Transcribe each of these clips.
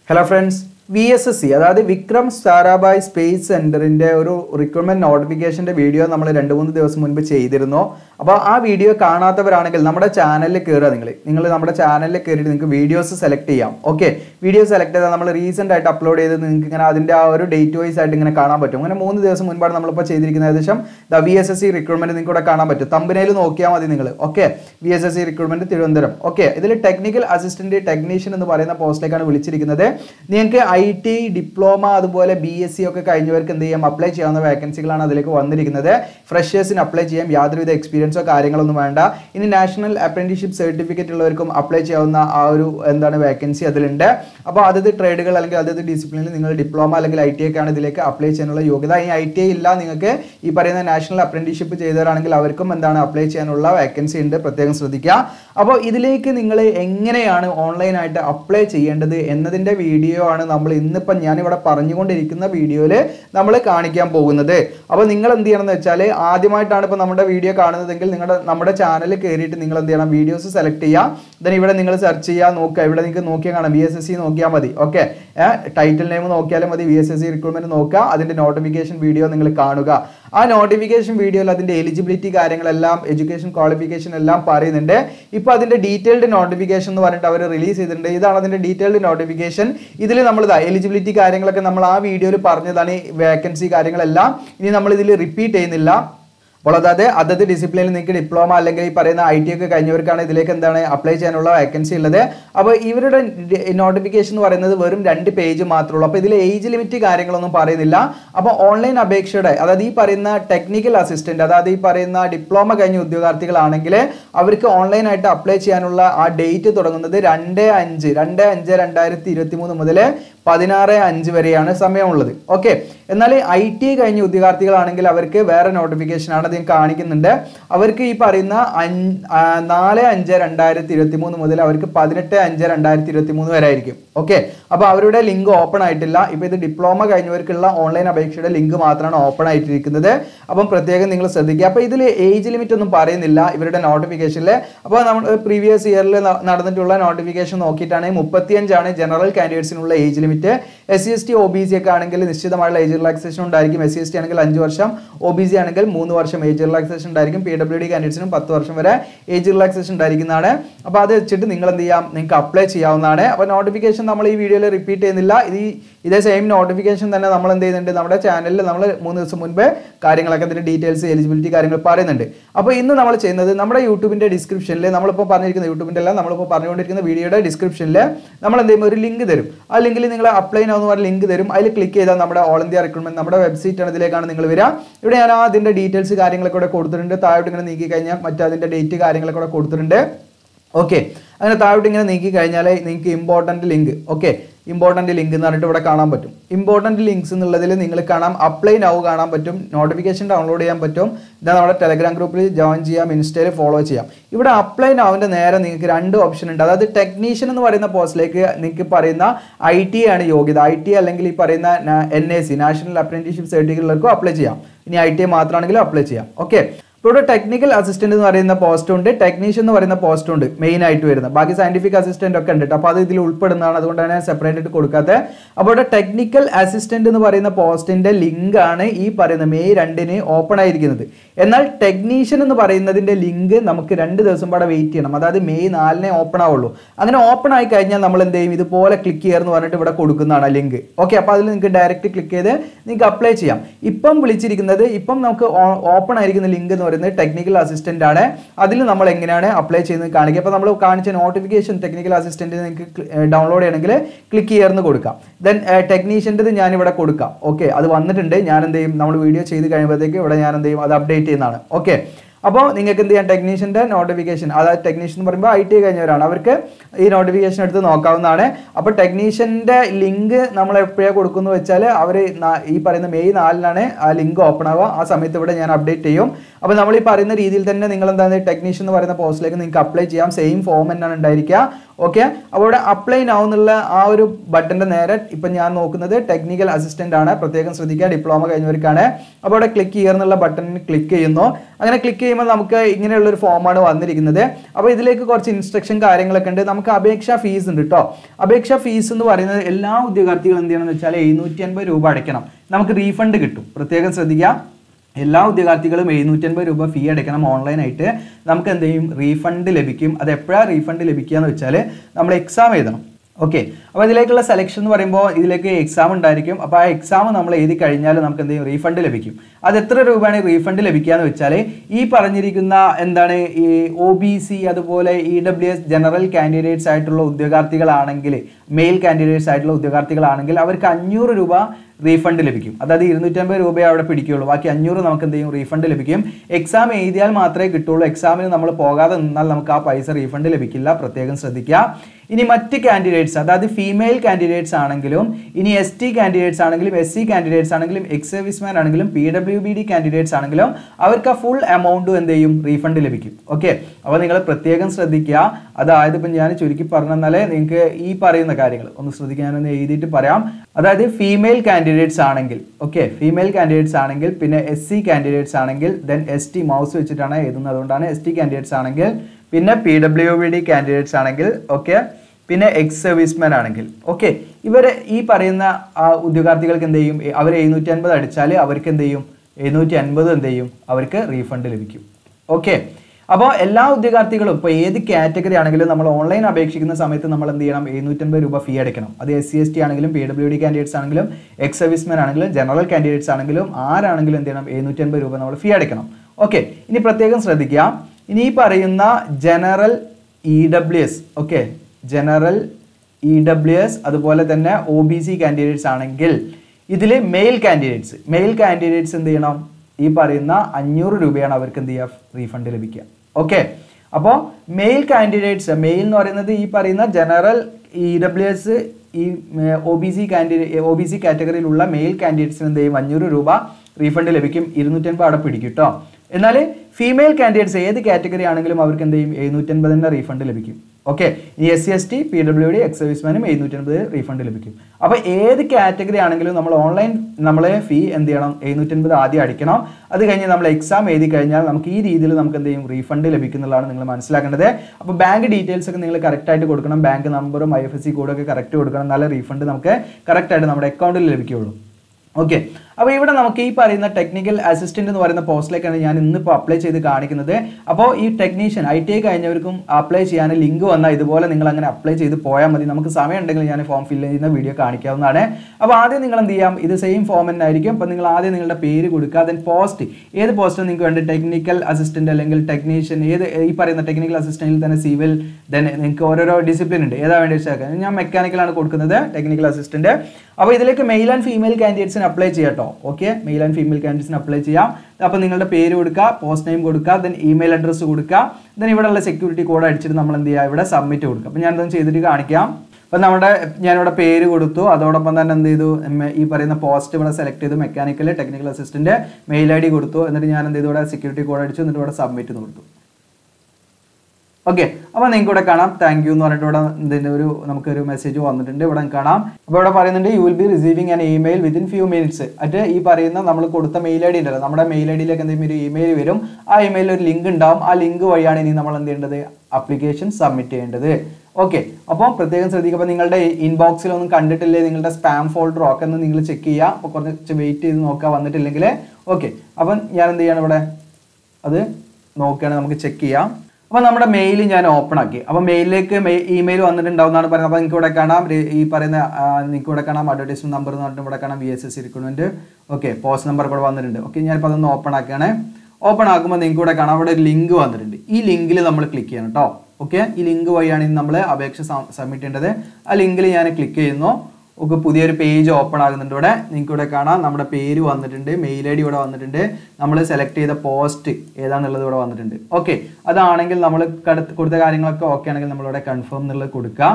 hello friends V S S C അതായത് Vikram Sarabhai space സെന്ററിന്റെ ഒരു റിക്രൂട്ട്മെന്റ് നോട്ടിഫിക്കേഷന്റെ വീഡിയോ നമ്മൾ രണ്ട് മൂന്ന് ദിവസം മുൻപ് ചെയ്തിരുന്നു അപ്പോൾ ആ വീഡിയോ കാണാത്തവരാണെങ്കിൽ നമ്മുടെ ചാനലിൽ കയറുക നിങ്ങൾ നിങ്ങൾ നമ്മുടെ ചാനലിൽ കയറിയിട്ട് നിങ്ങൾക്ക് വീഡിയോസ് സെലക്ട് ചെയ്യാം ഓക്കെ വീഡിയോ സെലക്ട് ചെയ്താൽ നമ്മൾ റീസെന്റ് ആയിട്ട് അപ്ലോഡ് ചെയ്ത് നിങ്ങൾക്ക് ഇങ്ങനെ അതിന്റെ ആ ഒരു ഡേറ്റ് വൈസ് ആയിട്ട് ഇങ്ങനെ കാണാൻ പറ്റും അങ്ങനെ മൂന്ന് ദിവസം മുൻപാണ് നമ്മളിപ്പോൾ ചെയ്തിരിക്കുന്നത് ഏകദേശം the V S S C recruitment നിങ്ങൾക്ക് ഇവിടെ കാണാൻ പറ്റും തമ്പനയിൽ നോക്കിയാൽ മതി നിങ്ങൾ okay V S S C recruitment Thiruvananthapuram okay ഇതിൽ ടെക്നിക്കൽ അസിസ്റ്റന്റ് ടെക്നീഷ്യൻ എന്ന് പറയുന്ന പോസ്റ്റിലേക്കാണ് വിളിച്ചിരിക്കുന്നത് നിങ്ങൾക്ക് ഐ ടി ഡിപ്ലോമ അതുപോലെ ബി എസ് സി ഒക്കെ കഴിഞ്ഞവർക്ക് എന്ത് ചെയ്യാം അപ്ലൈ ചെയ്യാവുന്ന വേക്കൻസികളാണ് അതിലേക്ക് വന്നിരിക്കുന്നത് ഫ്രഷേഴ്സിന് അപ്ലൈ ചെയ്യാം യാതൊരുവിധ എക്സ്പീരിയൻസോ കാര്യങ്ങളൊന്നും വേണ്ട ഇനി നാഷണൽ അപ്രന്റീഷിപ്പ് സർട്ടിഫിക്കറ്റ് ഉള്ളവർക്കും അപ്ലൈ ചെയ്യാവുന്ന ആ ഒരു എന്താണ് വേക്കൻസി അതിലുണ്ട് അപ്പോൾ അതത് ട്രേഡുകൾ അല്ലെങ്കിൽ അതത് ഡിസിപ്ലിനിൽ നിങ്ങൾ ഡിപ്ലോമ അല്ലെങ്കിൽ ഐ ടി ഒക്കെയാണ് ഇതിലേക്ക് അപ്ലൈ ചെയ്യാനുള്ള യോഗ്യത ഇനി ഐ ടി ഐ ഇല്ല നിങ്ങൾക്ക് ഈ പറയുന്ന നാഷണൽ അപ്രന്റീഷിപ്പ് ചെയ്തവരാണെങ്കിൽ അവർക്കും എന്താണ് അപ്ലൈ ചെയ്യാനുള്ള വേക്കൻസി ഉണ്ട് പ്രത്യേകം ശ്രദ്ധിക്കുക അപ്പോൾ ഇതിലേക്ക് നിങ്ങൾ എങ്ങനെയാണ് ഓൺലൈനായിട്ട് അപ്ലൈ ചെയ്യേണ്ടത് എന്നതിൻ്റെ വീഡിയോ ആണ് നമ്മൾ ഇന്നിപ്പം ഞാനിവിടെ പറഞ്ഞുകൊണ്ടിരിക്കുന്ന വീഡിയോയിൽ നമ്മൾ കാണിക്കാൻ പോകുന്നത് അപ്പോൾ നിങ്ങൾ എന്ത് ചെയ്യണം എന്ന് വെച്ചാൽ ആദ്യമായിട്ടാണ് ഇപ്പോൾ നമ്മുടെ വീഡിയോ കാണുന്നതെങ്കിൽ നിങ്ങളുടെ നമ്മുടെ ചാനലിൽ കയറിയിട്ട് നിങ്ങൾ എന്ത് ചെയ്യണം വീഡിയോസ് സെലക്ട് ചെയ്യുക ദെൻ ഇവിടെ നിങ്ങൾ സെർച്ച് ചെയ്യുക നോക്കുക ഇവിടെ നിങ്ങൾക്ക് നോക്കിയാൽ കാണാം വി എസ് എസ് സി നോക്കിയാൽ മതി ഓക്കെ ടൈറ്റിൽ നെയിം നോക്കിയാലും മതി V S S C recruitment നോക്കുക അതിന്റെ നോട്ടിഫിക്കേഷൻ വീഡിയോ നിങ്ങൾ കാണുക ആ നോട്ടിഫിക്കേഷൻ വീഡിയോയിൽ അതിന്റെ എലിജിബിലിറ്റി കാര്യങ്ങളെല്ലാം എഡ്യൂക്കേഷൻ ക്വാളിഫിക്കേഷൻ എല്ലാം പറയുന്നുണ്ട് ഇപ്പോൾ അതിന്റെ ഡീറ്റെയിൽഡ് നോട്ടിഫിക്കേഷൻ എന്ന് പറഞ്ഞിട്ട് അവർ റിലീസ് ചെയ്തിട്ടുണ്ട് ഇതാണ് അതിന്റെ ഡീറ്റെയിൽഡ് നോട്ടിഫിക്കേഷൻ ഇതിൽ നമ്മൾ എലിജിബിലിറ്റി കാര്യങ്ങളൊക്കെ നമ്മൾ ആ വീഡിയോയിൽ പറഞ്ഞതാണ് വേക്കൻസി കാര്യങ്ങളെല്ലാം ഇനി നമ്മൾ ഇതിൽ റിപ്പീറ്റ് ചെയ്യുന്നില്ല അപ്പോൾ അതായത് അതത് ഡിസിപ്ലിനിൽ നിങ്ങൾക്ക് ഡിപ്ലോമ അല്ലെങ്കിൽ ഈ പറയുന്ന ഐ ടി ഒക്കെ കഴിഞ്ഞവർക്കാണ് ഇതിലേക്ക് എന്താണ് അപ്ലൈ ചെയ്യാനുള്ള വേക്കൻസി ഉള്ളത് അപ്പോൾ ഇവരുടെ നോട്ടിഫിക്കേഷൻ എന്ന് പറയുന്നത് വെറും രണ്ട് പേജ് മാത്രമേ ഉള്ളൂ അപ്പോൾ ഇതിൽ ഏജ് ലിമിറ്റ് കാര്യങ്ങളൊന്നും പറയുന്നില്ല അപ്പോൾ ഓൺലൈൻ അപേക്ഷയുടെ അതായത് ഈ പറയുന്ന ടെക്നിക്കൽ അസിസ്റ്റന്റ് അതായത് ഈ പറയുന്ന ഡിപ്ലോമ കഴിഞ്ഞ ഉദ്യോഗാർത്ഥികളാണെങ്കിൽ അവർക്ക് ഓൺലൈനായിട്ട് അപ്ലൈ ചെയ്യാനുള്ള ആ ഡേറ്റ് തുടങ്ങുന്നത് രണ്ട് അഞ്ച് രണ്ട് അഞ്ച് രണ്ടായിരത്തി ഇരുപത്തി മൂന്ന് മുതൽ പതിനാറ് അഞ്ച് വരെയാണ് സമയമുള്ളത് ഓക്കെ എന്നാൽ ഐ ടി കഴിഞ്ഞ ഉദ്യോഗാർത്ഥികളാണെങ്കിൽ അവർക്ക് വേറെ നോട്ടിഫിക്കേഷൻ ആണ് അദ്ദേഹം കാണിക്കുന്നുണ്ട് അവർക്ക് ഈ പറയുന്ന അഞ്ച് നാല് അഞ്ച് രണ്ടായിരത്തി ഇരുപത്തി മൂന്ന് മുതൽ അവർക്ക് പതിനെട്ട് അഞ്ച് രണ്ടായിരത്തി ഇരുപത്തി മൂന്ന് വരെ ആയിരിക്കും ഓക്കെ അപ്പോൾ അവരുടെ ലിങ്ക് ഓപ്പൺ ആയിട്ടില്ല ഇപ്പോൾ ഇത് ഡിപ്ലോമ കഴിഞ്ഞവർക്കുള്ള ഓൺലൈൻ അപേക്ഷയുടെ ലിങ്ക് മാത്രമാണ് ഓപ്പൺ ആയിട്ടിരിക്കുന്നത് അപ്പം പ്രത്യേകം നിങ്ങൾ ശ്രദ്ധിക്കുക അപ്പോൾ ഇതിൽ ഏജ് ലിമിറ്റ് ഒന്നും പറയുന്നില്ല ഇവരുടെ നോട്ടിഫിക്കേഷനിൽ അപ്പോൾ നമ്മൾ പ്രീവിയസ് ഇയറിൽ നടന്നിട്ടുള്ള നോട്ടിഫിക്കേഷൻ നോക്കിയിട്ടാണ് മുപ്പത്തിയഞ്ചാണ് ജനറൽ കാൻഡിഡേറ്റ്സിനുള്ള age limit S C S T O B C ഒക്കെ ആണെങ്കിൽ നിശ്ചിതമായുള്ള ഏജ് റിലാക്സേഷൻ ഉണ്ടായിരിക്കും എസ് സി എസ് ടി ആണെങ്കിൽ അഞ്ച് വർഷം ഒ ബി സി ആണെങ്കിൽ മൂന്ന് വർഷം ഏജ് റിലാക്സേഷൻ ഉണ്ടായിരിക്കും പി ഡബ്ല്യു ഡി കാൻഡിഡേറ്റ്സിനും പത്ത് വർഷം വരെ ഏജ് റിലാക്സേഷൻ ഉണ്ടായിരിക്കുന്നതാണ് അപ്പോൾ അത് വെച്ചിട്ട് നിങ്ങൾ എന്ത് ചെയ്യാം നിങ്ങൾക്ക് അപ്ലൈ ചെയ്യാവുന്നതാണ് അപ്പോൾ നോട്ടിഫിക്കേഷൻ നമ്മൾ ഈ വീഡിയോയിൽ റിപ്പീറ്റ് ചെയ്യുന്നില്ല ഇത് ഈ ഇതേ സെയിം നോട്ടിഫിക്കേഷൻ തന്നെ നമ്മൾ എന്ത് ചെയ്യുന്നുണ്ട് നമ്മുടെ ചാനലിൽ നമ്മൾ മൂന്ന് ദിവസം മുൻപ് കാര്യങ്ങളൊക്കെ അതിൻ്റെ ഡീറ്റെയിൽസ് എലിജിബിലിറ്റി കാര്യങ്ങൾ പറയുന്നുണ്ട് അപ്പോൾ ഇന്ന് നമ്മൾ ചെയ്യുന്നത് നമ്മുടെ യൂട്യൂബിൻ്റെ ഡിസ്ക്രിപ്ഷനിൽ നമ്മളിപ്പോൾ പറഞ്ഞിരിക്കുന്ന യൂട്യൂബിൻ്റെ അല്ല നമ്മളിപ്പോൾ പറഞ്ഞുകൊണ്ടിരിക്കുന്ന വീഡിയോയുടെ ഡിസ്ക്രിപ്ഷനിൽ നമ്മൾ എന്ത് ചെയ്യും ഒരു ലിങ്ക് തരും ആ ലിങ്കിൽ നിങ്ങൾ അപ്ലൈ ആവുന്ന പറഞ്ഞ ലിങ്ക് തരും അതിൽ ക്ലിക്ക് ചെയ്താൽ നമ്മുടെ ഓൾ ഇന്ത്യ റിക്രൂട്ട്മെന്റ് നമ്മുടെ വെബ്സൈറ്റ് ആണ് ഇതിലേക്കാണ് നിങ്ങൾ വരിക ഇവിടെ ഞാൻ അതിൻ്റെ ഡീറ്റെയിൽസ് കാര്യങ്ങളൊക്കെ ഇവിടെ കൊടുത്തിട്ടുണ്ട് താഴോട്ട് ഇങ്ങനെ നീക്കി കഴിഞ്ഞാൽ മറ്റേ അതിൻ്റെ ഡേറ്റ് കാര്യങ്ങളൊക്കെ ഇവിടെ കൊടുത്തിട്ടുണ്ട് ഓക്കെ അങ്ങനെ താഴോട്ട് ഇങ്ങനെ നീക്കി കഴിഞ്ഞാൽ നിങ്ങൾക്ക് important link okay important link എന്ന് പറഞ്ഞിട്ട് ഇവിടെ കാണാൻ പറ്റും ഇമ്പോർട്ടൻറ്റ് ലിങ്ക്സ് എന്നുള്ളതിൽ നിങ്ങൾ കാണാം അപ്ലൈ നൗ കാണാൻ പറ്റും നോട്ടിഫിക്കേഷൻ ഡൗൺലോഡ് ചെയ്യാൻ പറ്റും ഇതാ നമ്മുടെ ടെലഗ്രാം ഗ്രൂപ്പിൽ ജോയിൻ ചെയ്യാം ഇൻസ്റ്റയിൽ ഫോളോ ചെയ്യാം ഇവിടെ അപ്ലൈ നൗവിൻ്റെ നേരെ നിങ്ങൾക്ക് രണ്ട് ഓപ്ഷൻ ഉണ്ട് അതായത് ടെക്നീഷ്യൻ എന്ന് പറയുന്ന പോസ്റ്റിലേക്ക് നിങ്ങൾക്ക് പറയുന്ന ഐ ടി ആണ് യോഗ്യത ഐ ടി അല്ലെങ്കിൽ ഈ പറയുന്ന N A C national apprenticeship സർട്ടിഫിക്കറ്റുകൾക്കും അപ്ലൈ ചെയ്യാം ഇനി ഐ ടി മാത്രമാണെങ്കിലും അപ്ലൈ ചെയ്യാം ഓക്കെ ഇപ്പോൾ ഇവിടെ ടെക്നിക്കൽ അസിസ്റ്റന്റ് എന്ന് പറയുന്ന പോസ്റ്റ് ഉണ്ട് ടെക്നീഷ്യൻ എന്ന് പറയുന്ന പോസ്റ്റ് ഉണ്ട് മെയിൻ ആയിട്ട് വരുന്നത് ബാക്കി സയന്റിഫിക് അസിസ്റ്റന്റ് ഒക്കെ ഉണ്ട് അപ്പോൾ അത് ഇതിൽ ഉൾപ്പെടുന്നതാണ് അതുകൊണ്ടാണ് ഞാൻ സെപ്പറേറ്റ് ആയിട്ട് കൊടുക്കാത്തത് അപ്പോൾ ഇവിടെ ടെക്നിക്കൽ അസിസ്റ്റന്റ് എന്ന് പറയുന്ന പോസ്റ്റിന്റെ ലിങ്ക് ആണ് ഈ പറയുന്ന മെയ് രണ്ടിന് ഓപ്പൺ ആയിരിക്കുന്നത് എന്നാൽ ടെക്നീഷ്യൻ എന്ന് പറയുന്നതിന്റെ ലിങ്ക് നമുക്ക് രണ്ട് ദിവസം പാടെ വെയിറ്റ് ചെയ്യണം അതായത് മെയ് നാലിനെ ഓപ്പൺ ആവുള്ളൂ അങ്ങനെ ഓപ്പൺ ആയി കഴിഞ്ഞാൽ നമ്മൾ എന്ത് ചെയ്യും ഇതുപോലെ ക്ലിക്ക് ചെയ്യാന്ന് പറഞ്ഞിട്ട് ഇവിടെ കൊടുക്കുന്നതാണ് ലിങ്ക് ഓക്കെ അപ്പോൾ അതിൽ നിങ്ങൾക്ക് ഡയറക്റ്റ് ക്ലിക്ക് ചെയ്ത് നിങ്ങൾക്ക് അപ്ലൈ ചെയ്യാം ഇപ്പം വിളിച്ചിരിക്കുന്നത് ഇപ്പം നമുക്ക് ഓപ്പൺ ആയിരിക്കുന്ന ലിങ്ക് എന്ന് പറയുന്നത് ടെക്നിക്കൽ അസിസ്റ്റന്റ് ആണ് അതിൽ നമ്മൾ എങ്ങനെയാണ് അപ്ലൈ ചെയ്യുന്നത് കാണിക്കുക അപ്പോൾ നമ്മൾ കാണിച്ച നോട്ടിഫിക്കേഷൻ ടെക്നിക്കൽ അസിസ്റ്റന്റ് നിങ്ങൾക്ക് ഡൗൺലോഡ് ചെയ്യണമെങ്കിൽ ക്ലിക്ക് ചെയ്യാർന്ന് കൊടുക്കാം ദെൻ ടെക്നീഷ്യൻ്റെത് ഞാനിവിടെ കൊടുക്കാം ഓക്കെ അത് വന്നിട്ടുണ്ട് ഞാൻ എന്ത് ചെയ്യും നമ്മൾ വീഡിയോ ചെയ്ത് കഴിയുമ്പോഴത്തേക്ക് ഇവിടെ ഞാൻ എന്ത് ചെയ്യും അത് അപ്ഡേറ്റ് ചെയ്യുന്നതാണ് ഓക്കെ അപ്പോൾ നിങ്ങൾക്ക് എന്ത് ചെയ്യാം ടെക്നീഷ്യൻ്റെ നോട്ടിഫിക്കേഷൻ അതായത് ടെക്നീഷ്യൻ എന്ന് പറയുമ്പോൾ ഐ ടി കഴിഞ്ഞവരാണ് അവർക്ക് ഈ നോട്ടിഫിക്കേഷൻ എടുത്ത് നോക്കാവുന്നതാണ് അപ്പോൾ ടെക്നീഷ്യൻ്റെ ലിങ്ക് നമ്മൾ എപ്പോഴാണ് കൊടുക്കുന്നു വെച്ചാൽ അവർ ഈ പറയുന്ന മെയ് നാലിനാണ് ആ ലിങ്ക് ഓപ്പൺ ആവുക ആ സമയത്ത് ഇവിടെ ഞാൻ അപ്ഡേറ്റ് ചെയ്യും അപ്പോൾ നമ്മൾ ഈ പറയുന്ന രീതിയിൽ തന്നെ നിങ്ങൾ എന്താണ് ടെക്നീഷ്യൻ എന്ന് പറയുന്ന പോസ്റ്റിലേക്ക് നിങ്ങൾക്ക് അപ്ലൈ ചെയ്യാം സെയിം ഫോം തന്നെയാണ് ഉണ്ടായിരിക്കുക ഓക്കെ അപ്പോൾ ഇവിടെ അപ്ലൈ നൗ എന്നുള്ള ആ ഒരു ബട്ടന്റെ നേരെ ഇപ്പം ഞാൻ നോക്കുന്നത് ടെക്നിക്കൽ അസിസ്റ്റന്റ് ആണ് പ്രത്യേകം ശ്രദ്ധിക്കുക ഡിപ്ലോമ കഴിഞ്ഞവർക്കാണ് അപ്പോൾ ഇവിടെ ക്ലിക്ക് ചെയ്യുന്നുള്ള ബട്ടണിൽ ക്ലിക്ക് ചെയ്യുന്നു അങ്ങനെ ക്ലിക്ക് ചെയ്യുമ്പോൾ നമുക്ക് ഇങ്ങനെയുള്ള ഒരു ഫോമാണ് വന്നിരിക്കുന്നത് അപ്പോൾ ഇതിലേക്ക് കുറച്ച് ഇൻസ്ട്രക്ഷൻ കാര്യങ്ങളൊക്കെ ഉണ്ട് നമുക്ക് അപേക്ഷാ ഫീസ് ഉണ്ട് കേട്ടോ അപേക്ഷാ ഫീസ് എന്ന് പറയുന്നത് എല്ലാ ഉദ്യോഗാർത്ഥികളും എന്ത് ചെയ്യണമെന്ന് വെച്ചാൽ എഴുന്നൂറ്റി അൻപത് രൂപ അടയ്ക്കണം നമുക്ക് റീഫണ്ട് കിട്ടും പ്രത്യേകം ശ്രദ്ധിക്കുക എല്ലാ ഉദ്യോഗാർത്ഥികളും എഴുന്നൂറ്റൻപത് രൂപ ഫീ അടയ്ക്കണം ഓൺലൈനായിട്ട് നമുക്ക് എന്ത് ചെയ്യും റീഫണ്ട് ലഭിക്കും അത് എപ്പോഴാണ് റീഫണ്ട് ലഭിക്കുക എന്ന് വെച്ചാൽ നമ്മൾ എക്സാം എഴുതണം ഓക്കെ അപ്പോൾ ഇതിലേക്കുള്ള സെലക്ഷൻ എന്ന് പറയുമ്പോൾ ഇതിലേക്ക് എക്സാം ഉണ്ടായിരിക്കും അപ്പോൾ ആ എക്സാം നമ്മൾ എഴുതി കഴിഞ്ഞാൽ നമുക്ക് എന്ത് ചെയ്യും റീഫണ്ട് ലഭിക്കും അത് എത്ര രൂപയാണ് റീഫണ്ട് ലഭിക്കുക എന്ന് വെച്ചാൽ ഈ പറഞ്ഞിരിക്കുന്ന എന്താണ് ഈ ഒ ബി സി അതുപോലെ E W S general candidates ആയിട്ടുള്ള ഉദ്യോഗാർത്ഥികളാണെങ്കിൽ മെയിൽ കാൻഡിഡേറ്റ്സ് ആയിട്ടുള്ള ഉദ്യോഗാർത്ഥികളാണെങ്കിൽ അവർക്ക് അഞ്ഞൂറ് രൂപ റീഫണ്ട് ലഭിക്കും അതായത് ഇരുന്നൂറ്റമ്പത് രൂപയെ അവിടെ പിടിക്കുകയുള്ളൂ ബാക്കി അഞ്ഞൂറ് നമുക്ക് എന്ത് ചെയ്യും റീഫണ്ട് ലഭിക്കും എക്സാം എഴുതിയാൽ മാത്രമേ കിട്ടുള്ളൂ എക്സാമിന് നമ്മൾ പോകാതെ നിന്നാൽ നമുക്ക് ആ പൈസ റീഫണ്ട് ലഭിക്കില്ല പ്രത്യേകം ശ്രദ്ധിക്കുക ഇനി മറ്റ് കാൻഡിഡേറ്റ്സ് അതായത് ഫീമെയിൽ കാൻഡിഡേറ്റ്സ് ആണെങ്കിലും ഇനി എസ് ടി കാൻഡിഡേറ്റ്സ് ആണെങ്കിലും എസ് സി കാൻഡിഡേറ്റ്സ് ആണെങ്കിലും എക്സ് സർവീസ്മാൻ ആണെങ്കിലും P W B D candidates ആണെങ്കിലും അവർക്ക് ആ ഫുൾ എമൗണ്ടും എന്ത് ചെയ്യും റീഫണ്ട് ലഭിക്കും ഓക്കെ അപ്പോൾ നിങ്ങൾ പ്രത്യേകം ശ്രദ്ധിക്കുക അതായത് ഇപ്പം ഞാൻ ചുരുക്കി പറഞ്ഞാൽ നിങ്ങൾക്ക് ഈ പറയുന്ന കാര്യങ്ങൾ ഒന്ന് ശ്രദ്ധിക്കാൻ ഞാനൊന്ന് എഴുതിയിട്ട് പറയാം അതായത് ഫീമെയിൽ കാൻഡിഡേറ്റ്സ് ആണെങ്കിൽ ഓക്കെ ഫീമെയിൽ കാൻഡിഡേറ്റ്സ് ആണെങ്കിൽ പിന്നെ എസ് സി കാൻഡിഡേറ്റ്സ് ആണെങ്കിൽ ദെൻ എസ് ടി മൗസ് വെച്ചിട്ടാണ് എഴുതുന്നത് അതുകൊണ്ടാണ് എസ് ടി കാൻഡിഡേറ്റ്സ് ആണെങ്കിൽ പിന്നെ P W B D candidates ആണെങ്കിൽ ഓക്കെ പിന്നെ എക്സ് സർവീസ്മാൻ ആണെങ്കിൽ ഓക്കെ ഇവരെ ഈ പറയുന്ന ആ ഉദ്യോഗാർത്ഥികൾക്ക് എന്ത് ചെയ്യും അവർ എഴുന്നൂറ്റി അൻപത് അടിച്ചാൽ അവർക്ക് എന്ത് ചെയ്യും എഴുന്നൂറ്റി അൻപത് എന്ത് ചെയ്യും അവർക്ക് റീഫണ്ട് ലഭിക്കും ഓക്കെ അപ്പോൾ എല്ലാ ഉദ്യോഗാർത്ഥികളും ഇപ്പോൾ ഏത് കാറ്റഗറി ആണെങ്കിലും നമ്മൾ ഓൺലൈൻ അപേക്ഷിക്കുന്ന സമയത്ത് നമ്മൾ എന്ത് ചെയ്യണം എഴുന്നൂറ്റമ്പത് രൂപ ഫീ അടയ്ക്കണം അത് എസ് സി എസ് ടി ആണെങ്കിലും പി ഡബ്ല്യു ഡി കാൻഡിഡേറ്റ്സ് ആണെങ്കിലും എക്സ് സർവീസ്മാൻ ആണെങ്കിലും ജനറൽ കാൻഡിഡേറ്റ്സ് ആണെങ്കിലും ആരാണെങ്കിലും എന്ത് ചെയ്യണം എഴുന്നൂറ്റമ്പത് രൂപ നമ്മൾ ഫീ അടയ്ക്കണം ഓക്കെ ഇനി പ്രത്യേകം ശ്രദ്ധിക്കുക ഇനി ഈ പറയുന്ന general E W S okay general E W S അതുപോലെ തന്നെ ഒ ബി സി കാൻഡിഡേറ്റ്സ് ആണെങ്കിൽ ഇതിൽ മെയിൽ കാൻഡിഡേറ്റ്സ് മെയിൽ കാൻഡിഡേറ്റ്സ് എന്ത് ചെയ്യണം ഈ പറയുന്ന അഞ്ഞൂറ് രൂപയാണ് അവർക്ക് എന്ത് ചെയ്യുക റീഫണ്ട് ലഭിക്കുക ഓക്കെ അപ്പോൾ മെയിൽ കാൻഡിഡേറ്റ്സ് മെയിൽ എന്ന് പറയുന്നത് ഈ പറയുന്ന ജനറൽ ഇ ഡബ്ല്യു എസ് ഈ O B C candidate O B C കാറ്റഗറിയിലുള്ള മെയിൽ കാൻഡിഡേറ്റ്സിന് എന്ത് ചെയ്യും അഞ്ഞൂറ് രൂപ റീഫണ്ട് ലഭിക്കും ഇരുന്നൂറ്റൻപത് അവിടെ പിടിക്കും കേട്ടോ എന്നാൽ ഫീമെയിൽ കാൻഡിഡേറ്റ്സ് ഏത് കാറ്റഗറി ആണെങ്കിലും അവർക്ക് എന്ത് ചെയ്യും എഴുന്നൂറ്റൻപതിൻ്റെ റീഫണ്ട് ലഭിക്കും ഓക്കെ ഈ S C S T P W D ex സർവീസ്മാനും എഴുന്നൂറ്റൻപത് റീഫണ്ട് ലഭിക്കും അപ്പോൾ ഏത് കാറ്റഗറി ആണെങ്കിലും നമ്മൾ ഓൺലൈൻ നമ്മളെ ഫീ എന്ത് ചെയ്യണം എഴുന്നൂറ്റൻപത് ആദ്യം അടിക്കണം അത് കഴിഞ്ഞ് നമ്മൾ എക്സാം എഴുതി കഴിഞ്ഞാൽ നമുക്ക് ഈ രീതിയിൽ നമുക്ക് എന്ത് ചെയ്യും റീഫണ്ട് ലഭിക്കുന്നുള്ളതാണ് നിങ്ങൾ മനസ്സിലാക്കേണ്ടത് അപ്പോൾ ബാങ്ക് ഡീറ്റെയിൽസ് ഒക്കെ നിങ്ങൾ കറക്റ്റ് ആയിട്ട് കൊടുക്കണം ബാങ്ക് നമ്പറും ഐ എഫ് എസ് സി കോഡും ഒക്കെ കറക്റ്റ് കൊടുക്കണം നല്ല റീഫണ്ട് നമുക്ക് കറക്റ്റ് ആയിട്ട് നമ്മുടെ അക്കൗണ്ടിൽ ലഭിക്കുകയുള്ളൂ ഓക്കെ അപ്പോൾ ഇവിടെ നമുക്ക് ഈ പറയുന്ന ടെക്നിക്കൽ അസിസ്റ്റന്റ് എന്ന് പറയുന്ന പോസ്റ്റിലേക്കാണ് ഞാൻ ഇന്നിപ്പോൾ അപ്ലൈ ചെയ്ത് കാണിക്കുന്നത് അപ്പോൾ ഈ ടെക്നീഷ്യൻ ഐ ടി ഐ കഴിഞ്ഞവർക്കും അപ്ലൈ ചെയ്യാൻ ലിങ്ക് വന്നാൽ ഇതുപോലെ നിങ്ങൾ അങ്ങനെ അപ്ലൈ ചെയ്ത് പോയാൽ മതി നമുക്ക് സമയം ഉണ്ടെങ്കിൽ ഞാൻ ഫോം ഫില്ല് ചെയ്യുന്ന വീഡിയോ കാണിക്കാവുന്നതാണ് അപ്പോൾ ആദ്യം നിങ്ങൾ എന്ത് ചെയ്യാം ഇത് സെയിം ഫോം തന്നെ ആയിരിക്കും അപ്പോൾ നിങ്ങൾ ആദ്യം നിങ്ങളുടെ പേര് കൊടുക്കുക ദെൻ പോസ്റ്റ് ഏത് പോസ്റ്റ് നിങ്ങൾക്ക് വേണ്ടി ടെക്നിക്കൽ അസിസ്റ്റന്റ് അല്ലെങ്കിൽ ടെക്നീഷ്യൻ ഏത് ഈ പറയുന്ന ടെക്നിക്കൽ അസിസ്റ്റന്റിൽ തന്നെ സിവിൽ ദെൻ നിങ്ങൾക്ക് ഓരോരോ ഡിസിപ്ലിൻ ഉണ്ട് ഏതാ വേണ്ടി വെച്ചാൽ ഞാൻ മെക്കാനിക്കലാണ് കൊടുക്കുന്നത് ടെക്നിക്കൽ അസിസ്റ്റന്റ് അപ്പോൾ ഇതിലേക്ക് മെയിൽ ആൻഡ് ഫീമെയിൽ കാൻഡിഡേറ്റ്സിന് അപ്ലൈ ചെയ്യാം കേട്ടോ ഓക്കെ മെയിൽ ആൻഡ് ഫീമെയിൽ കാൻഡിഡേറ്റ്സിന് അപ്ലൈ ചെയ്യാം അപ്പോൾ നിങ്ങളുടെ പേര് കൊടുക്കുക പോസ്റ്റ് നെയിം കൊടുക്കുക ദെൻ ഇമെയിൽ അഡ്രസ്സ് കൊടുക്കുക ദെൻ ഇവിടെയുള്ള സെക്യൂരിറ്റി കോഡ് അടിച്ചിട്ട് നമ്മൾ എന്ത് ചെയ്യുക ഇവിടെ സബ്മിറ്റ് കൊടുക്കുക അപ്പോൾ ഞാനതൊന്ന് ചെയ്തിട്ട് കാണിക്കാം അപ്പം നമ്മുടെ ഞാനിവിടെ പേര് കൊടുത്തു അതോടൊപ്പം തന്നെ എന്ത് ചെയ്തു ഉം, ഈ പറയുന്ന പോസ്റ്റ് ഇവിടെ സെലക്ട് ചെയ്തു mechanical technical assistant mail I D കൊടുത്തു എന്നിട്ട് ഞാൻ എന്ത് ചെയ്തു ഇവിടെ സെക്യൂരിറ്റി കോഡ് അടിച്ചു എന്നിട്ട് ഇവിടെ സബ്മിറ്റ് എന്ന് കൊടുത്തു ഓക്കെ അപ്പോൾ നിങ്ങൾക്ക് ഇവിടെ കാണാം താങ്ക് യു എന്ന് പറഞ്ഞിട്ട് ഇവിടെ ഇതിൻ്റെ ഒരു നമുക്കൊരു മെസ്സേജ് വന്നിട്ടുണ്ട് ഇവിടെ കാണാം അപ്പോൾ ഇവിടെ പറയുന്നുണ്ട് you will be receiving an email within few minutes at ഈ പറയുന്ന നമ്മൾ കൊടുത്ത മെയിൽ ഐ ഡി ഉണ്ടല്ലോ നമ്മുടെ മെയിൽ ഐ ഡിയിലേക്ക് എന്തെങ്കിലും ഒരു ഇമെയിൽ വരും ആ ഇമെയിലിൽ ഒരു ലിങ്ക് ഉണ്ടാവും ആ ലിങ്ക് വഴിയാണ് ഇനി നമ്മൾ എന്ത് ചെയ്യേണ്ടത് ആപ്ലിക്കേഷൻ സബ്മിറ്റ് ചെയ്യേണ്ടത് ഓക്കെ അപ്പോൾ പ്രത്യേകം ശ്രദ്ധിക്കുക അപ്പോൾ നിങ്ങളുടെ ഇൻബോക്സിലൊന്നും കണ്ടിട്ടില്ലേ നിങ്ങളുടെ സ്പാം ഫോൾഡറോ ഒക്കെ ഒന്ന് നിങ്ങൾ ചെക്ക് ചെയ്യുക അപ്പോൾ കുറച്ച് വെയിറ്റ് ചെയ്ത് നോക്കുക വന്നിട്ടില്ലെങ്കിൽ ഓക്കെ അപ്പം ഞാൻ എന്ത് ചെയ്യണം ഇവിടെ അത് നോക്കുകയാണെങ്കിൽ നമുക്ക് ചെക്ക് ചെയ്യാം അപ്പോൾ നമ്മുടെ മെയിൽ ഞാൻ ഓപ്പൺ ആക്കി അപ്പോൾ മെയിലിലേക്ക് ഇമെയിൽ വന്നിട്ടുണ്ടാവുന്നതാണ് പറയുന്നത് അപ്പോൾ നിങ്ങൾക്ക് ഇവിടെ കാണാം രെ- ഈ പറയുന്ന ആ, നിങ്ങൾക്ക് ഇവിടെ കാണാം അഡ്വർടൈസ്മെന്റ് നമ്പർ എന്ന് പറഞ്ഞിട്ട് ഇവിടെ കാണാം V S S recruitment okay post number ഇവിടെ വന്നിട്ടുണ്ട് ഓക്കെ ഞാനിപ്പോൾ അതൊന്ന് ഓപ്പൺ ആക്കുകയാണ് ഓപ്പൺ ആക്കുമ്പോൾ നിങ്ങൾക്ക് ഇവിടെ കാണാം അവിടെ ഒരു ലിങ്ക് വന്നിട്ടുണ്ട് ഈ ലിങ്കിൽ നമ്മൾ ക്ലിക്ക് ചെയ്യണം കേട്ടോ ഓക്കെ ഈ ലിങ്ക് വഴിയാണ് ഇനി നമ്മൾ അപേക്ഷ സബ്മിറ്റ് ചെയ്യേണ്ടത് ആ ലിങ്കിൽ ഞാൻ ക്ലിക്ക് ചെയ്യുന്നു ഒക്കെ പുതിയൊരു പേജ് ഓപ്പൺ ആകുന്നുണ്ട് ഇവിടെ നിങ്ങൾക്ക് ഇവിടെ കാണാം നമ്മുടെ പേര് വന്നിട്ടുണ്ട് മെയിൽ ഐ ഡി ഇവിടെ വന്നിട്ടുണ്ട് നമ്മൾ സെലക്ട് ചെയ്ത പോസ്റ്റ് ഏതാണെന്നുള്ളത് ഇവിടെ വന്നിട്ടുണ്ട് ഓക്കെ അതാണെങ്കിൽ നമ്മൾ കൊടുത്ത കാര്യങ്ങളൊക്കെ ഓക്കെ ആണെങ്കിൽ നമ്മളിവിടെ കൺഫേം എന്നുള്ളത് കൊടുക്കുക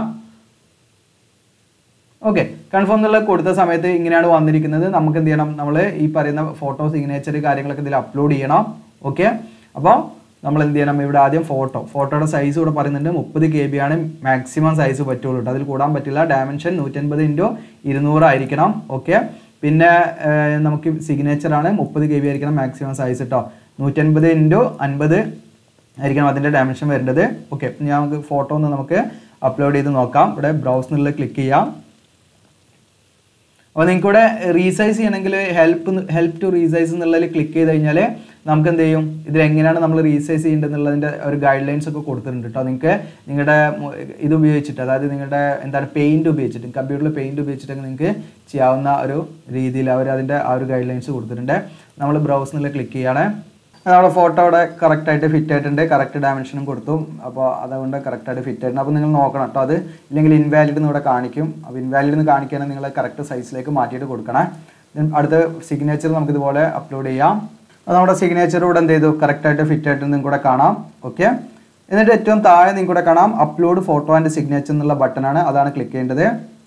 ഓക്കെ കൺഫേം എന്നുള്ളത് കൊടുത്ത സമയത്ത് ഇങ്ങനെയാണ് വന്നിരിക്കുന്നത് നമുക്ക് എന്ത് ചെയ്യണം നമ്മൾ ഈ പറയുന്ന ഫോട്ടോ സിഗ്നേച്ചർ കാര്യങ്ങളൊക്കെ ഇതിൽ അപ്ലോഡ് ചെയ്യണം ഓക്കെ അപ്പോൾ നമ്മൾ എന്ത് ചെയ്യണം ഇവിടെ ആദ്യം ഫോട്ടോ ഫോട്ടോയുടെ സൈസ് ഇവിടെ പറയുന്നുണ്ട് മുപ്പത് കെ ബി ആണ് മാക്സിമം സൈസ് പറ്റുള്ളൂ കേട്ടോ അതിൽ കൂടാൻ പറ്റില്ല ഡയമെൻഷൻ നൂറ്റൻപത് ഇൻറ്റു ഇരുന്നൂറ് ആയിരിക്കണം ഓക്കെ പിന്നെ ഏർ, നമുക്ക് സിഗ്നേച്ചർ ആണ് മുപ്പത് കെ ബി ആയിരിക്കണം മാക്സിമം സൈസ് കേട്ടോ നൂറ്റൻപത് ഇൻറ്റു അൻപത് ആയിരിക്കണം അതിൻ്റെ ഡയമെൻഷൻ വരേണ്ടത് ഓക്കെ ഞാൻ നമുക്ക് ഫോട്ടോ ഒന്ന് നമുക്ക് അപ്ലോഡ് ചെയ്ത് നോക്കാം ഇവിടെ ബ്രൗസ് എന്നുള്ളത് ക്ലിക്ക് ചെയ്യാം അപ്പോൾ നിങ്ങൾക്ക് ഇവിടെ റീസൈസ് ചെയ്യണമെങ്കിൽ ഹെൽപ്പ് ഹെൽപ്പ് ടു റീസൈസ് എന്നുള്ളതിൽ ക്ലിക്ക് ചെയ്ത് കഴിഞ്ഞാൽ നമുക്ക് എന്ത് ചെയ്യും ഇതിൽ എങ്ങനെയാണ് നമ്മൾ റീസൈസ് ചെയ്യേണ്ടത് എന്നുള്ളതിൻ്റെ ഒരു ഗൈഡ് ലൈൻസ് ഒക്കെ കൊടുത്തിട്ടുണ്ട് കേട്ടോ നിങ്ങൾക്ക് നിങ്ങളുടെ മു- ഇത് ഉപയോഗിച്ചിട്ട് അതായത് നിങ്ങളുടെ എന്താണ് പെയിൻറ് ഉപയോഗിച്ചിട്ട് കമ്പ്യൂട്ടറിൽ പെയിൻറ് ഉപയോഗിച്ചിട്ടൊക്കെ നിങ്ങൾക്ക് ചെയ്യാവുന്ന ഒരു രീതിയിൽ അവർ അതിൻ്റെ ആ ഒരു ഗൈഡ് ലൈൻസ് കൊടുത്തിട്ടുണ്ട് നമ്മൾ ബ്രൗസ് എന്നുള്ള ക്ലിക്ക് ചെയ്യാണ് നമ്മുടെ ഫോട്ടോ അവിടെ കറക്റ്റ് ആയിട്ട് ഫിറ്റ് ആയിട്ടുണ്ട് കറക്റ്റ് ഡയമെൻഷനും കൊടുത്തു അപ്പോൾ അതുകൊണ്ട് കറക്റ്റ് ആയിട്ട് ഫിറ്റ് ആയിട്ടുണ്ട് അപ്പോൾ നിങ്ങൾ നോക്കണം കേട്ടോ അത് ഇല്ലെങ്കിൽ ഇൻവാലിഡ് എന്ന് ഇവിടെ കാണിക്കും അപ്പോൾ ഇൻവാലിഡ് എന്ന് കാണിക്കുകയാണെങ്കിൽ നിങ്ങൾ കറക്റ്റ് സൈസിലേക്ക് മാറ്റിയിട്ട് കൊടുക്കണേ Then അടുത്ത സിഗ്നേച്ചർ നമുക്ക് ഇതുപോലെ അപ്ലോഡ് ചെയ്യാം അത് നമ്മുടെ സിഗ്നേച്ചർ ഇവിടെ എന്ത് ചെയ്തു കറക്റ്റ് ആയിട്ട് ഫിറ്റ് ആയിട്ട് നിങ്ങൾക്ക് കൂടെ കാണാം ഓക്കെ എന്നിട്ട് ഏറ്റവും താഴെ നിങ്ങൾക്ക് കൂടെ കാണാം അപ്ലോഡ് ഫോട്ടോ ആൻഡ് സിഗ്നേച്ചർ എന്നുള്ള ബട്ടണാണ് അതാണ് ക്ലിക്ക് ചെയ്യേണ്ടത്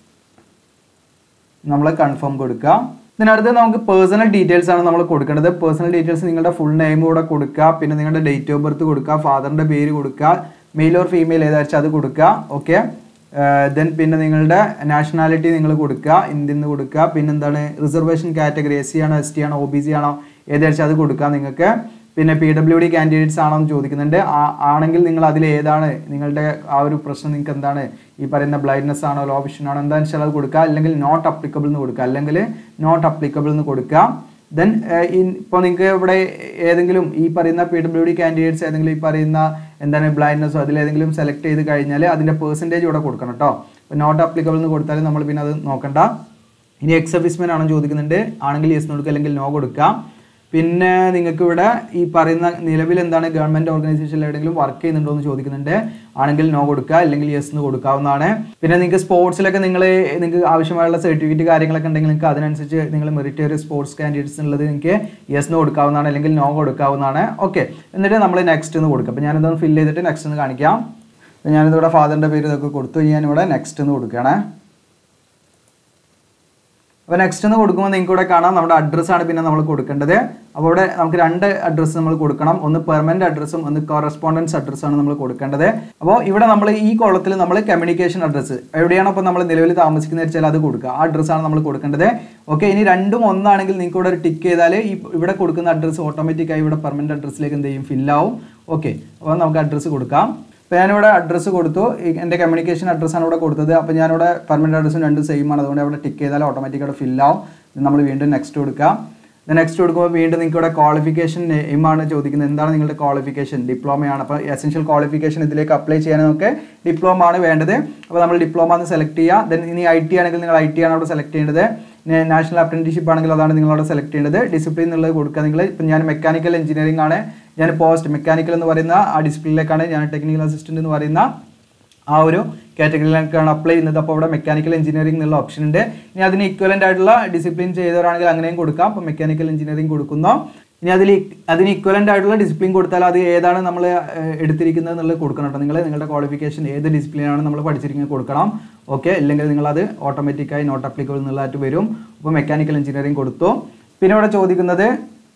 നമ്മൾ കൺഫേം കൊടുക്കുക ഇതിനടുത്ത് നമുക്ക് പേഴ്സണൽ ഡീറ്റെയിൽസ് ആണ് നമ്മൾ കൊടുക്കേണ്ടത് പേഴ്സണൽ ഡീറ്റെയിൽസ് നിങ്ങളുടെ ഫുൾ നെയിം കൂടെ കൊടുക്കുക പിന്നെ നിങ്ങളുടെ ഡേറ്റ് ഓഫ് ബർത്ത് കൊടുക്കുക ഫാദറിന്റെ പേര് കൊടുക്കുക മെയിൽ ഓർ ഫീമെയിൽ ഏതാ വെച്ചാൽ അത് കൊടുക്കുക ഓക്കെ ദെൻ പിന്നെ നിങ്ങളുടെ നാഷണാലിറ്റി നിങ്ങൾ കൊടുക്കുക ഇന്ത്യൻ നിന്ന് കൊടുക്കുക പിന്നെന്താണ് റിസർവേഷൻ കാറ്റഗറി എസ് സി ആണോ എസ് ടി ആണോ ഒ ബി സി ആണോ ഏതാ വെച്ചാൽ അത് കൊടുക്കുക നിങ്ങൾക്ക് പിന്നെ പി ഡബ്ല്യു ഡി കാൻഡിഡേറ്റ്സ് ആണോ എന്ന് ചോദിക്കുന്നുണ്ട് ആ- ആണെങ്കിൽ നിങ്ങൾ അതിൽ ഏതാണ് നിങ്ങളുടെ ആ ഒരു പ്രശ്നം നിങ്ങൾക്ക് എന്താണ് ഈ പറയുന്ന ബ്ലൈൻഡ്നെസ് ആണോ ലോ വിഷൻ ആണോ എന്താണെന്ന് വെച്ചാൽ അത് കൊടുക്കുക അല്ലെങ്കിൽ നോട്ട് അപ്ലിക്കബിൾ എന്ന് കൊടുക്കുക അല്ലെങ്കിൽ നോട്ട് അപ്ലിക്കബിൾ എന്ന് കൊടുക്കുക ദെൻ ഇപ്പോൾ നിങ്ങൾക്ക് ഇവിടെ ഏതെങ്കിലും ഈ പറയുന്ന പി ഡബ്ല്യു ഡി കാൻഡിഡേറ്റ്സ് ഏതെങ്കിലും ഈ പറയുന്ന എന്താണ് ബ്ലൈൻഡ്നെസ്സോ അതിലേതെങ്കിലും സെലക്ട് ചെയ്ത് കഴിഞ്ഞാൽ അതിൻ്റെ പെർസെൻറ്റേജ് ഇവിടെ കൊടുക്കണം കേട്ടോ അപ്പോൾ നോട്ട് അപ്ലിക്കബിൾ എന്ന് കൊടുത്താൽ നമ്മൾ പിന്നെ അത് നോക്കണ്ട ഇനി എക്സ് സർവീസ്മെൻ ആണോ ചോദിക്കുന്നുണ്ട് ആണെങ്കിൽ യെസ് കൊടുക്കുക അല്ലെങ്കിൽ നോ കൊടുക്കാം പിന്നെ നിങ്ങൾക്ക് ഇവിടെ ഈ പറയുന്ന നിലവിൽ എന്താണ് ഗവൺമെന്റ് ഓർഗനൈസേഷനിൽ എവിടെയെങ്കിലും വർക്ക് ചെയ്യുന്നുണ്ടോ എന്ന് ചോദിക്കുന്നുണ്ട് ആണെങ്കിൽ നോ കൊടുക്കുക അല്ലെങ്കിൽ യെസ് എന്ന് കൊടുക്കാവുന്നതാണ് പിന്നെ നിങ്ങൾക്ക് സ്പോർട്സിലൊക്കെ നിങ്ങൾ നിങ്ങൾക്ക് ആവശ്യമായുള്ള സർട്ടിഫിക്കറ്റ് കാര്യങ്ങളൊക്കെ ഉണ്ടെങ്കിൽ നിങ്ങൾക്ക് അതിനനുസരിച്ച് നിങ്ങൾ മെറിറ്റേറിയസ് സ്പോർട്സ് കാൻഡിഡേറ്റ്സ് ഉള്ളത് നിങ്ങൾക്ക് യെസ് എന്ന് കൊടുക്കാവുന്നതാണ് അല്ലെങ്കിൽ നോ കൊടുക്കാവുന്നതാണ് ഓക്കെ എന്നിട്ട് നമ്മൾ നെക്സ്റ്റ് എന്ന് കൊടുക്കുക അപ്പോൾ ഞാനിതൊന്ന് ഫില്ല് ചെയ്തിട്ട് നെക്സ്റ്റ് എന്ന് കാണിക്കാം അപ്പോൾ ഞാനിതിവിടെ ഫാദറിൻ്റെ പേര് ഇതൊക്കെ കൊടുത്തു ഞാനിവിടെ നെക്സ്റ്റ് എന്ന് കൊടുക്കുകയാണേ അപ്പോൾ നെക്സ്റ്റ് എന്ന് കൊടുക്കുമ്പോൾ നിങ്ങൾക്ക് ഇവിടെ കാണാം നമ്മുടെ അഡ്രസ്സ് ആണ് പിന്നെ നമ്മൾ കൊടുക്കേണ്ടത് അപ്പോൾ ഇവിടെ നമുക്ക് രണ്ട് അഡ്രസ്സ് നമ്മൾ കൊടുക്കണം ഒന്ന് പെർമനന്റ് അഡ്രസ്സും ഒന്ന് കോറസ്പോണ്ടൻസ് അഡ്രസ്സാണ് നമ്മൾ കൊടുക്കേണ്ടത് അപ്പോൾ ഇവിടെ നമ്മൾ ഈ കോളത്തിൽ നമ്മൾ കമ്മ്യൂണിക്കേഷൻ അഡ്രസ്സ് എവിടെയാണ് അപ്പോൾ നമ്മൾ നിലവിൽ താമസിക്കുന്നത് വെച്ചാൽ അത് കൊടുക്കുക ആ അഡ്രസ്സാണ് നമ്മൾ കൊടുക്കേണ്ടത് ഓക്കെ ഇനി രണ്ടും ഒന്നാണെങ്കിൽ നിങ്ങൾക്ക് ഇവിടെ ഒരു ടിക്ക് ചെയ്താൽ ഈ ഇവിടെ കൊടുക്കുന്ന അഡ്രസ്സ് ഓട്ടോമാറ്റിക്കായി ഇവിടെ പെർമനന്റ് അഡ്രസ്സിലേക്ക് എന്ത് ചെയ്യും ഫില്ലാവും ഓക്കെ അപ്പോൾ നമുക്ക് അഡ്രസ്സ് കൊടുക്കാം അപ്പോൾ ഞാനിവിടെ അഡ്രസ്സ് കൊടുത്തു ഈ- എൻ്റെ കമ്മ്യൂണിക്കേഷൻ അഡ്രസ്സാണ് ഇവിടെ കൊടുത്തത് അപ്പോൾ ഞാനിവിടെ പെർമനന്റ് അഡ്രസ്സും രണ്ടും സെയിം ആണ് അതുകൊണ്ട് അവിടെ ടിക്ക് ചെയ്താൽ ഓട്ടോമാറ്റിക് അവിടെ fill ആവും നമ്മൾ വീണ്ടും നെക്സ്റ്റ് കൊടുക്കാം നെക്സ്റ്റ് കൊടുക്കുമ്പോൾ വീണ്ടും നിങ്ങൾക്ക് ഇവിടെ ക്വാളിഫിക്കേഷൻ ആണ് ചോദിക്കുന്നത് എന്താണ് നിങ്ങളുടെ ക്വാളിഫിക്കേഷൻ ഡിപ്ലോമയാണ് അപ്പോൾ എസെൻഷ്യൽ ക്വാളിഫിക്കേഷൻ ഇതിലേക്ക് അപ്ലൈ ചെയ്യാനൊക്കെ ഡിപ്ലോമ ആണ് വേണ്ടത് അപ്പോൾ നമ്മൾ ഡിപ്ലോമ എന്ന് സെലക്ട് ചെയ്യുക ദെൻ ഇനി ഐ ടി ആണെങ്കിൽ നിങ്ങൾ ഐ ടി ആണ് അവിടെ സെലക്ട് ചെയ്യേണ്ടത് നാഷണൽ അപ്രന്റീഷിപ്പ് ആണെങ്കിൽ അതാണ് നിങ്ങൾ അവിടെ സെലക്ട് ചെയ്യേണ്ടത് ഡിസിപ്ലിൻ എന്നുള്ളത് കൊടുക്കുക നിങ്ങൾ ഇപ്പം ഞാൻ മെക്കാനിക്കൽ എഞ്ചിനീയറിംഗ് ആണ് ഞാൻ പോസ്റ്റ് മെക്കാനിക്കൽ എന്ന് പറയുന്ന ആ ഡിസിപ്ലിനിലേക്കാണ് ഞാൻ ടെക്നിക്കൽ അസിസ്റ്റന്റ് എന്ന് പറയുന്ന ആ ഒരു കാറ്റഗറിയിലേക്കാണ് അപ്ലൈ ചെയ്യുന്നത് അപ്പോൾ അവിടെ മെക്കാനിക്കൽ എഞ്ചിനീയറിംഗ് എന്നുള്ള ഓപ്ഷൻ ഉണ്ട് ഇനി അതിന് ഇക്വലൻ്റ് ആയിട്ടുള്ള ഡിസിപ്ലിൻ ചെയ്തവരാണെങ്കിൽ അങ്ങനെയും കൊടുക്കാം അപ്പോൾ മെക്കാനിക്കൽ എഞ്ചിനീയറിംഗ് കൊടുക്കുന്നു ഇനി അതിൽ അതിന് ഇക്വലൻ്റ് ആയിട്ടുള്ള ഡിസിപ്ലിൻ കൊടുത്താൽ അത് ഏതാണ് നമ്മൾ എടുത്തിരിക്കുന്നത് എന്നുള്ളത് കൊടുക്കണം കേട്ടോ നിങ്ങൾ നിങ്ങളുടെ ക്വാളിഫിക്കേഷൻ ഏത് ഡിസിപ്ലിനാണ് നമ്മൾ പഠിച്ചിരിക്കുന്നത് കൊടുക്കണം ഓക്കെ ഇല്ലെങ്കിൽ നിങ്ങളത് ഓട്ടോമാറ്റിക്കായി നോട്ട് അപ്ലിക്കബിൾ എന്നുള്ളതായിട്ട് വരും അപ്പോൾ മെക്കാനിക്കൽ എഞ്ചിനീയറിംഗ് കൊടുത്തു പിന്നെ ഇവിടെ ചോദിക്കുന്നത്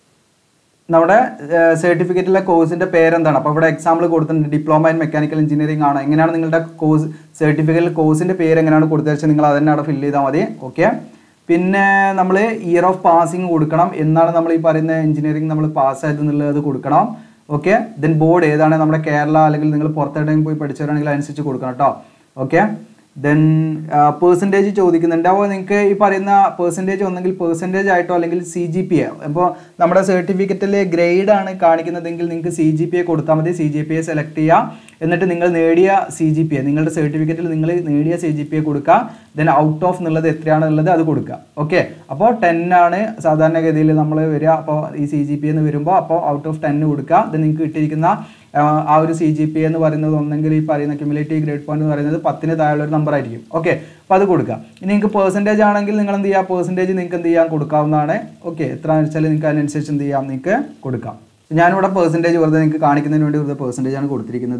നമ്മുടെ സർട്ടിഫിക്കറ്റിലെ കോഴ്സിന്റെ പേരെന്താണ് അപ്പോൾ ഇവിടെ എക്സാമ്പിൾ കൊടുത്തിട്ടുണ്ട് ഡിപ്ലോമ ഇൻ മെക്കാനിക്കൽ എഞ്ചിനീയറിംഗ് ആണ് എങ്ങനെയാണ് നിങ്ങളുടെ കോഴ്സ് സർട്ടിഫിക്കറ്റിൽ കോഴ്സിന്റെ പേര് എങ്ങനെയാണ് കൊടുത്തത് വെച്ചാൽ നിങ്ങൾ അതന്നെ അവിടെ ഫില്ല് ചെയ്താൽ മതി ഓക്കെ പിന്നെ നമ്മൾ ഇയർ ഓഫ് പാസിങ് കൊടുക്കണം എന്നാണ് നമ്മൾ ഈ പറയുന്ന എഞ്ചിനീയറിംഗ് നമ്മൾ പാസ്സായത് എന്നുള്ളത് കൊടുക്കണം ഓക്കെ ദെൻ ബോർഡ് ഏതാണ് നമ്മുടെ കേരള അല്ലെങ്കിൽ നിങ്ങൾ പുറത്തെവിടെയും പോയി പഠിച്ചവരാണെങ്കിൽ അതനുസരിച്ച് കൊടുക്കണം കേട്ടോ ഓക്കെ ദെൻ പേഴ്സൻറ്റേജ് ചോദിക്കുന്നുണ്ട് അപ്പോൾ നിങ്ങൾക്ക് ഈ പറയുന്ന പേഴ്സൻറ്റേജ് ഒന്നെങ്കിൽ പേഴ്സൻറ്റേജ് ആയിട്ടോ അല്ലെങ്കിൽ സി ജി പി എ അപ്പോൾ നമ്മുടെ സർട്ടിഫിക്കറ്റിൽ ഗ്രേഡ് ആണ് കാണിക്കുന്നതെങ്കിൽ നിങ്ങൾക്ക് സി ജി പി എ കൊടുത്താൽ മതി C G P A select ചെയ്യുക എന്നിട്ട് നിങ്ങൾ നേടിയ സി ജി പി എ നിങ്ങളുടെ സർട്ടിഫിക്കറ്റിൽ നിങ്ങൾ നേടിയ സി ജി പി എ കൊടുക്കുക ദെൻ ഔട്ട് ഓഫ് എന്നുള്ളത് എത്രയാണെന്നുള്ളത് അത് കൊടുക്കുക ഓക്കെ അപ്പോൾ ടെൻ ആണ് സാധാരണഗതിയിൽ നമ്മൾ വരിക അപ്പോൾ ഈ സി ജി പി എന്ന് വരുമ്പോൾ അപ്പോൾ ഔട്ട് ഓഫ് ടെൻ കൊടുക്കുക ദെൻ നിങ്ങൾക്ക് കിട്ടിയിരിക്കുന്ന ആ, ആ ഒരു സി ജി പി എന്ന് പറയുന്നത് ഒന്നെങ്കിൽ ഈ പറയുന്ന ക്യുമുലേറ്റീവ് ഗ്രേഡ് പോയിന്റ് എന്ന് പറയുന്നത് പത്തിന് താഴെയുള്ള ഒരു നമ്പർ ആയിരിക്കും ഓക്കെ അപ്പോൾ അത് കൊടുക്കുക ഇനി നിങ്ങൾക്ക് പേഴ്സൻറ്റേജ് ആണെങ്കിൽ നിങ്ങൾ എന്ത് ചെയ്യുക പേഴ്സൻറ്റേജ് നിങ്ങൾക്ക് എന്ത് ചെയ്യാൻ കൊടുക്കാവുന്നതാണ് ഓക്കെ എത്ര വെച്ചാൽ നിങ്ങൾക്ക് അതിനനുസരിച്ച് എന്ത് ചെയ്യാം നിങ്ങൾക്ക് കൊടുക്കാം ഞാനിവിടെ പേഴ്സൻറ്റേജ് വെറുതെ നിങ്ങൾക്ക് കാണിക്കുന്നതിന് വേണ്ടി വെറുതെ പേഴ്സൻറ്റേജ് ആണ് കൊടുത്തിരിക്കുന്നത്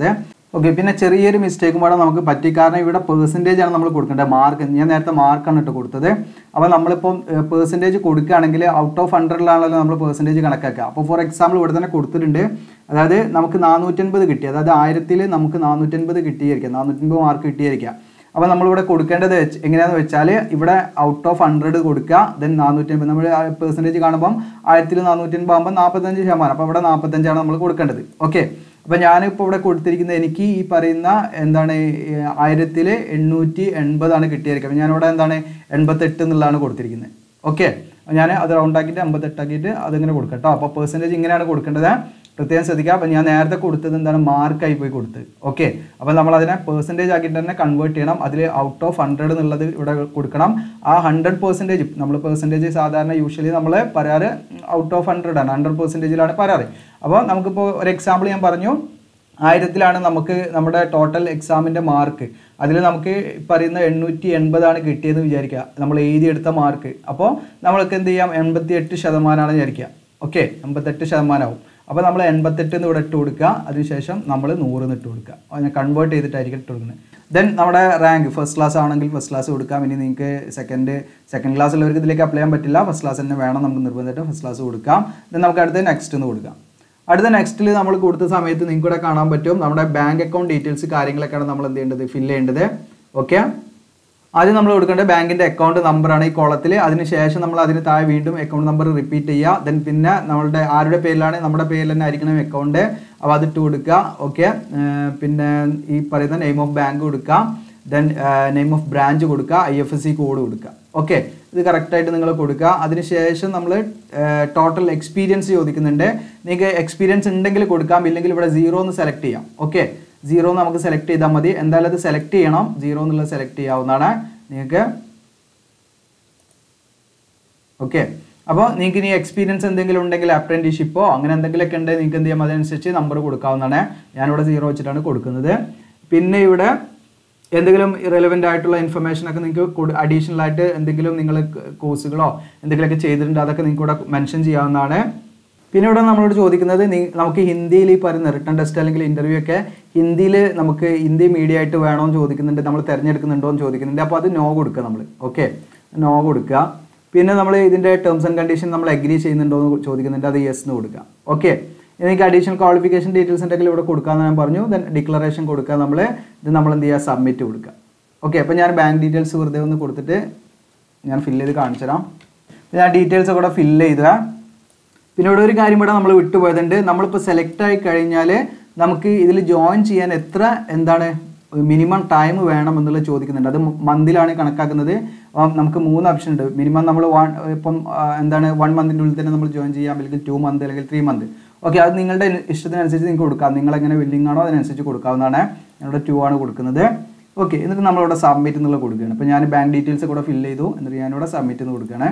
ഓക്കെ പിന്നെ ചെറിയൊരു മിസ്റ്റേക്കും കൂടെ നമുക്ക് പറ്റി കാരണം ഇവിടെ പേഴ്സൻറ്റേജ് ആണ് നമ്മൾ കൊടുക്കേണ്ടത് മാർക്ക് ഞാൻ നേരത്തെ മാർക്കാണ് ഇട്ട് കൊടുത്തത് അപ്പോൾ നമ്മളിപ്പോൾ പേഴ്സൻറ്റേജ് കൊടുക്കുകയാണെങ്കിൽ ഔട്ട് ഓഫ് ഹൺഡ്രഡിലാണല്ലോ നമ്മൾ പേഴ്സൻറ്റേജ് കണക്കാക്കുക അപ്പോൾ ഫോർ എക്സാമ്പിൾ ഇവിടെ തന്നെ കൊടുത്തിട്ടുണ്ട് അതായത് നമുക്ക് നാനൂറ്റൻപത് കിട്ടി അതായത് ആയിരത്തിൽ നമുക്ക് നാനൂറ്റൻപത് കിട്ടിയിരിക്കാം നാനൂറ്റൻപത് മാർക്ക് കിട്ടിയിരിക്കാം അപ്പോൾ നമ്മളിവിടെ കൊടുക്കേണ്ടത് വെച്ച് എങ്ങനെയാണെന്ന് വെച്ചാൽ ഇവിടെ ഔട്ട് ഓഫ് ഹൺഡ്രഡ് കൊടുക്കുക ദെൻ നാനൂറ്റൻപത് നമ്മൾ പെർസെൻറ്റേജ് കാണുമ്പം ആയിരത്തിൽ നാനൂറ്റൻപത് ആകുമ്പോൾ നാൽപ്പത്തഞ്ച് ശതമാനം അപ്പോൾ ഇവിടെ നാൽപ്പത്തഞ്ചാണ് നമ്മൾ കൊടുക്കേണ്ടത് ഓക്കെ അപ്പോൾ ഞാനിപ്പോൾ ഇവിടെ കൊടുത്തിരിക്കുന്നത് എനിക്ക് ഈ പറയുന്ന എന്താണ് ആയിരത്തിൽ എണ്ണൂറ്റി എൺപതാണ് കിട്ടിയിരിക്കുക അപ്പോൾ ഞാനിവിടെ എന്താണ് എൺപത്തെട്ട് എന്നുള്ളതാണ് കൊടുത്തിരിക്കുന്നത് ഓക്കെ ഞാൻ അത് റൗണ്ട് ആക്കിയിട്ട് അമ്പത്തെട്ടാക്കിയിട്ട് അതിങ്ങനെ കൊടുക്കാം കേട്ടോ അപ്പോൾ പെർസെൻറ്റേജ് ഇങ്ങനെയാണ് കൊടുക്കേണ്ടത് പ്രത്യേകം ശ്രദ്ധിക്കുക അപ്പം ഞാൻ നേരത്തെ കൊടുത്തത് എന്താണ് മാർക്കായി പോയി കൊടുത്ത് ഓക്കെ അപ്പോൾ നമ്മൾ അതിനെ പെർസെൻറ്റേജ് ആക്കിയിട്ട് തന്നെ കൺവേർട്ട് ചെയ്യണം അതിൽ ഔട്ട് ഓഫ് ഹൺഡ്രഡ് എന്നുള്ളത് ഇവിടെ കൊടുക്കണം ആ ഹൺഡ്രഡ് പെർസെൻറ്റേജ് നമ്മൾ പെർസെൻറ്റേജ് സാധാരണ യൂഷ്വലി നമ്മൾ പറയാറ് ഔട്ട് ഓഫ് ഹൺഡ്രഡ് ആണ് ഹൺഡ്രഡ് പെർസെൻറ്റേജിലാണ് പറയാറ് അപ്പോൾ നമുക്കിപ്പോൾ ഒരു എക്സാമ്പിൾ ഞാൻ പറഞ്ഞു ആയിരത്തിലാണ് നമുക്ക് നമ്മുടെ ടോട്ടൽ എക്സാമിൻ്റെ മാർക്ക് അതിൽ നമുക്ക് പറയുന്ന എണ്ണൂറ്റി എൺപതാണ് കിട്ടിയെന്ന് വിചാരിക്കുക നമ്മൾ എഴുതിയെടുത്ത മാർക്ക് അപ്പോൾ നമ്മൾക്ക് എന്ത് ചെയ്യാം എൺപത്തി എട്ട് ശതമാനമാണ് വിചാരിക്കുക ഓക്കെ എൺപത്തെട്ട് ശതമാനമാവും അപ്പോൾ നമ്മൾ എൺപത്തെട്ട് എന്ന് ഇവിടെ ഇട്ട് കൊടുക്കുക അതിനുശേഷം നമ്മൾ നൂറ് എന്ന് ഇട്ട് കൊടുക്കുക അതിനെ കൺവേർട്ട് ചെയ്തിട്ടായിരിക്കും ഇട്ട് കൊടുക്കുന്നത് ദെൻ നമ്മുടെ റാങ്ക് ഫസ്റ്റ് ക്ലാസ് ആണെങ്കിൽ ഫസ്റ്റ് ക്ലാസ് കൊടുക്കാം ഇനി നിങ്ങൾക്ക് സെക്കൻഡ് സെക്കൻഡ് ക്ലാസ് ഉള്ളവർക്ക് ഇതിലേക്ക് അപ്ലൈ ചെയ്യാൻ പറ്റില്ല ഫസ്റ്റ് ക്ലാസ് തന്നെ വേണം നമുക്ക് നിർബന്ധമായിട്ട് ഫസ്റ്റ് ക്ലാസ് കൊടുക്കാം ദെൻ നമുക്ക് അടുത്ത നെക്സ്റ്റ് എന്ന് കൊടുക്കാം അടുത്ത നെക്സ്റ്റിൽ നമ്മൾ കൊടുത്ത സമയത്ത് നിങ്ങൾക്ക് ഇവിടെ കാണാൻ പറ്റും നമ്മുടെ ബാങ്ക് അക്കൗണ്ട് ഡീറ്റെയിൽസ് കാര്യങ്ങളൊക്കെയാണ് നമ്മൾ എന്ത് ചെയ്യേണ്ടത് ഫില്ല് ചെയ്യേണ്ടത് ഓക്കെ ആദ്യം നമ്മൾ കൊടുക്കേണ്ടത് ബാങ്കിന്റെ അക്കൗണ്ട് നമ്പറാണ് ഈ കോളത്തിൽ അതിനുശേഷം നമ്മൾ അതിന് താഴെ വീണ്ടും അക്കൗണ്ട് നമ്പർ റിപ്പീറ്റ് ചെയ്യുക ദെൻ പിന്നെ നമ്മളുടെ ആരുടെ പേരിലാണ് നമ്മുടെ പേരിൽ തന്നെ ആയിരിക്കണം അക്കൗണ്ട് അപ്പോൾ അതിട്ട് കൊടുക്കുക ഓക്കെ പിന്നെ ഈ പറയുന്ന നെയിം ഓഫ് ബാങ്ക് കൊടുക്കുക ദെൻ നെയിം ഓഫ് ബ്രാഞ്ച് കൊടുക്കുക I F S C code കൊടുക്കുക ഓക്കെ ഇത് കറക്റ്റായിട്ട് നിങ്ങൾ കൊടുക്കുക അതിനുശേഷം നമ്മൾ ടോട്ടൽ എക്സ്പീരിയൻസ് ചോദിക്കുന്നുണ്ട് നിങ്ങൾക്ക് എക്സ്പീരിയൻസ് ഉണ്ടെങ്കിൽ കൊടുക്കാം ഇല്ലെങ്കിൽ ഇവിടെ സീറോ എന്ന് സെലക്ട് ചെയ്യാം ഓക്കെ സീറോ നമുക്ക് സെലക്ട് ചെയ്താൽ മതി എന്തായാലും അത് സെലക്ട് ചെയ്യണം സീറോ എന്നുള്ളത് സെലക്ട് ചെയ്യാവുന്നതാണ് നിങ്ങൾക്ക് ഓക്കെ അപ്പോൾ നിങ്ങൾക്ക് ഇനി എക്സ്പീരിയൻസ് എന്തെങ്കിലും ഉണ്ടെങ്കിൽ അപ്രന്റീഷിപ്പോ അങ്ങനെ എന്തെങ്കിലുമൊക്കെ ഉണ്ടെങ്കിൽ നിങ്ങൾക്ക് എന്ത് ചെയ്യാം അതനുസരിച്ച് നമ്പർ കൊടുക്കാവുന്നതാണ് ഞാനിവിടെ സീറോ വെച്ചിട്ടാണ് കൊടുക്കുന്നത് പിന്നെ ഇവിടെ എന്തെങ്കിലും ഇറലവൻ്റ് ആയിട്ടുള്ള ഇൻഫർമേഷൻ ഒക്കെ നിങ്ങൾക്ക് അഡീഷണൽ ആയിട്ട് എന്തെങ്കിലും നിങ്ങൾ കോഴ്സുകളോ എന്തെങ്കിലുമൊക്കെ ചെയ്തിട്ടുണ്ട് അതൊക്കെ നിങ്ങൾക്ക് ഇവിടെ മെൻഷൻ ചെയ്യാവുന്നതാണ് പിന്നെ ഇവിടെ നമ്മളോട് ചോദിക്കുന്നത് നി- നമുക്ക് ഹിന്ദിയിൽ ഈ പറയുന്ന റിട്ടേൺ ടെസ്റ്റ് അല്ലെങ്കിൽ ഇന്റർവ്യൂ ഒക്കെ ഹിന്ദിയിൽ നമുക്ക് ഹിന്ദി മീഡിയ ആയിട്ട് വേണോ എന്ന് ചോദിക്കുന്നുണ്ട് നമ്മൾ തിരഞ്ഞെടുക്കുന്നുണ്ടോ എന്ന് ചോദിക്കുന്നുണ്ട് അപ്പോൾ അത് നോ കൊടുക്കുക നമ്മൾ ഓക്കെ നോ കൊടുക്കുക പിന്നെ നമ്മൾ ഇതിൻ്റെ ടേംസ് ആൻഡ് കണ്ടീഷൻ നമ്മൾ അഗ്രി ചെയ്യുന്നുണ്ടോ എന്ന് ചോദിക്കുന്നുണ്ട് അത് യെസ് എന്ന് കൊടുക്കുക ഓക്കെ എനിക്ക് അഡീഷണൽ ക്വാളിഫിക്കേഷൻ ഡീറ്റെയിൽസ് ഉണ്ടെങ്കിൽ ഇവിടെ കൊടുക്കാമെന്ന് ഞാൻ പറഞ്ഞു ദെൻ ഡിക്ലറേഷൻ കൊടുക്കുക നമ്മൾ ഇത് നമ്മൾ എന്ത് ചെയ്യുക സബ്മിറ്റ് കൊടുക്കുക ഓക്കെ അപ്പോൾ ഞാൻ ബാങ്ക് ഡീറ്റെയിൽസ് വെറുതെ ഒന്ന് കൊടുത്തിട്ട് ഞാൻ ഫില്ല് ചെയ്ത് കാണിച്ചു തരാം ഞാൻ ഡീറ്റെയിൽസ് കൂടെ ഫില്ല് ചെയ്താൽ പിന്നെ ഇവിടെ ഒരു കാര്യം ഇവിടെ നമ്മൾ വിട്ടുപോയതുണ്ട് നമ്മളിപ്പോൾ സെലക്ട് ആയി കഴിഞ്ഞാൽ നമുക്ക് ഇതിൽ ജോയിൻ ചെയ്യാൻ എത്ര എന്താണ് മിനിമം ടൈം വേണം എന്നുള്ളത് ചോദിക്കുന്നുണ്ട് അത് മന്തിലാണ് കണക്കാക്കുന്നത് അപ്പം നമുക്ക് മൂന്ന് ഓപ്ഷൻ ഉണ്ട് മിനിമം നമ്മൾ വൺ ഇപ്പം ആ, എന്താണ് വൺ മന്തിൻ്റെ ഉള്ളിൽ തന്നെ നമ്മൾ ജോയിൻ ചെയ്യാം അല്ലെങ്കിൽ ടു മന്ത് അല്ലെങ്കിൽ ത്രീ മന്ത് ഓക്കെ അത് നിങ്ങളുടെ ഇഷ്ടത്തിനനുസരിച്ച് നിങ്ങൾക്ക് കൊടുക്കാം നിങ്ങൾ എങ്ങനെ വില്ലിംഗ് ആണോ അതിനനുസരിച്ച് കൊടുക്കാവുന്നതാണ് ഞാനിവിടെ ടു ആണ് കൊടുക്കുന്നത് ഓക്കെ എന്നിട്ട് നമ്മളിവിടെ സബ്മിറ്റ് എന്നുള്ള കൊടുക്കുകയാണ് അപ്പോൾ ഞാൻ ബാങ്ക് ഡീറ്റെയിൽസ് കൂടെ ഫില്ല് ചെയ്തു എന്നിട്ട് ഞാനിവിടെ സബ്മിറ്റ് എന്ന് കൊടുക്കുകയാണ്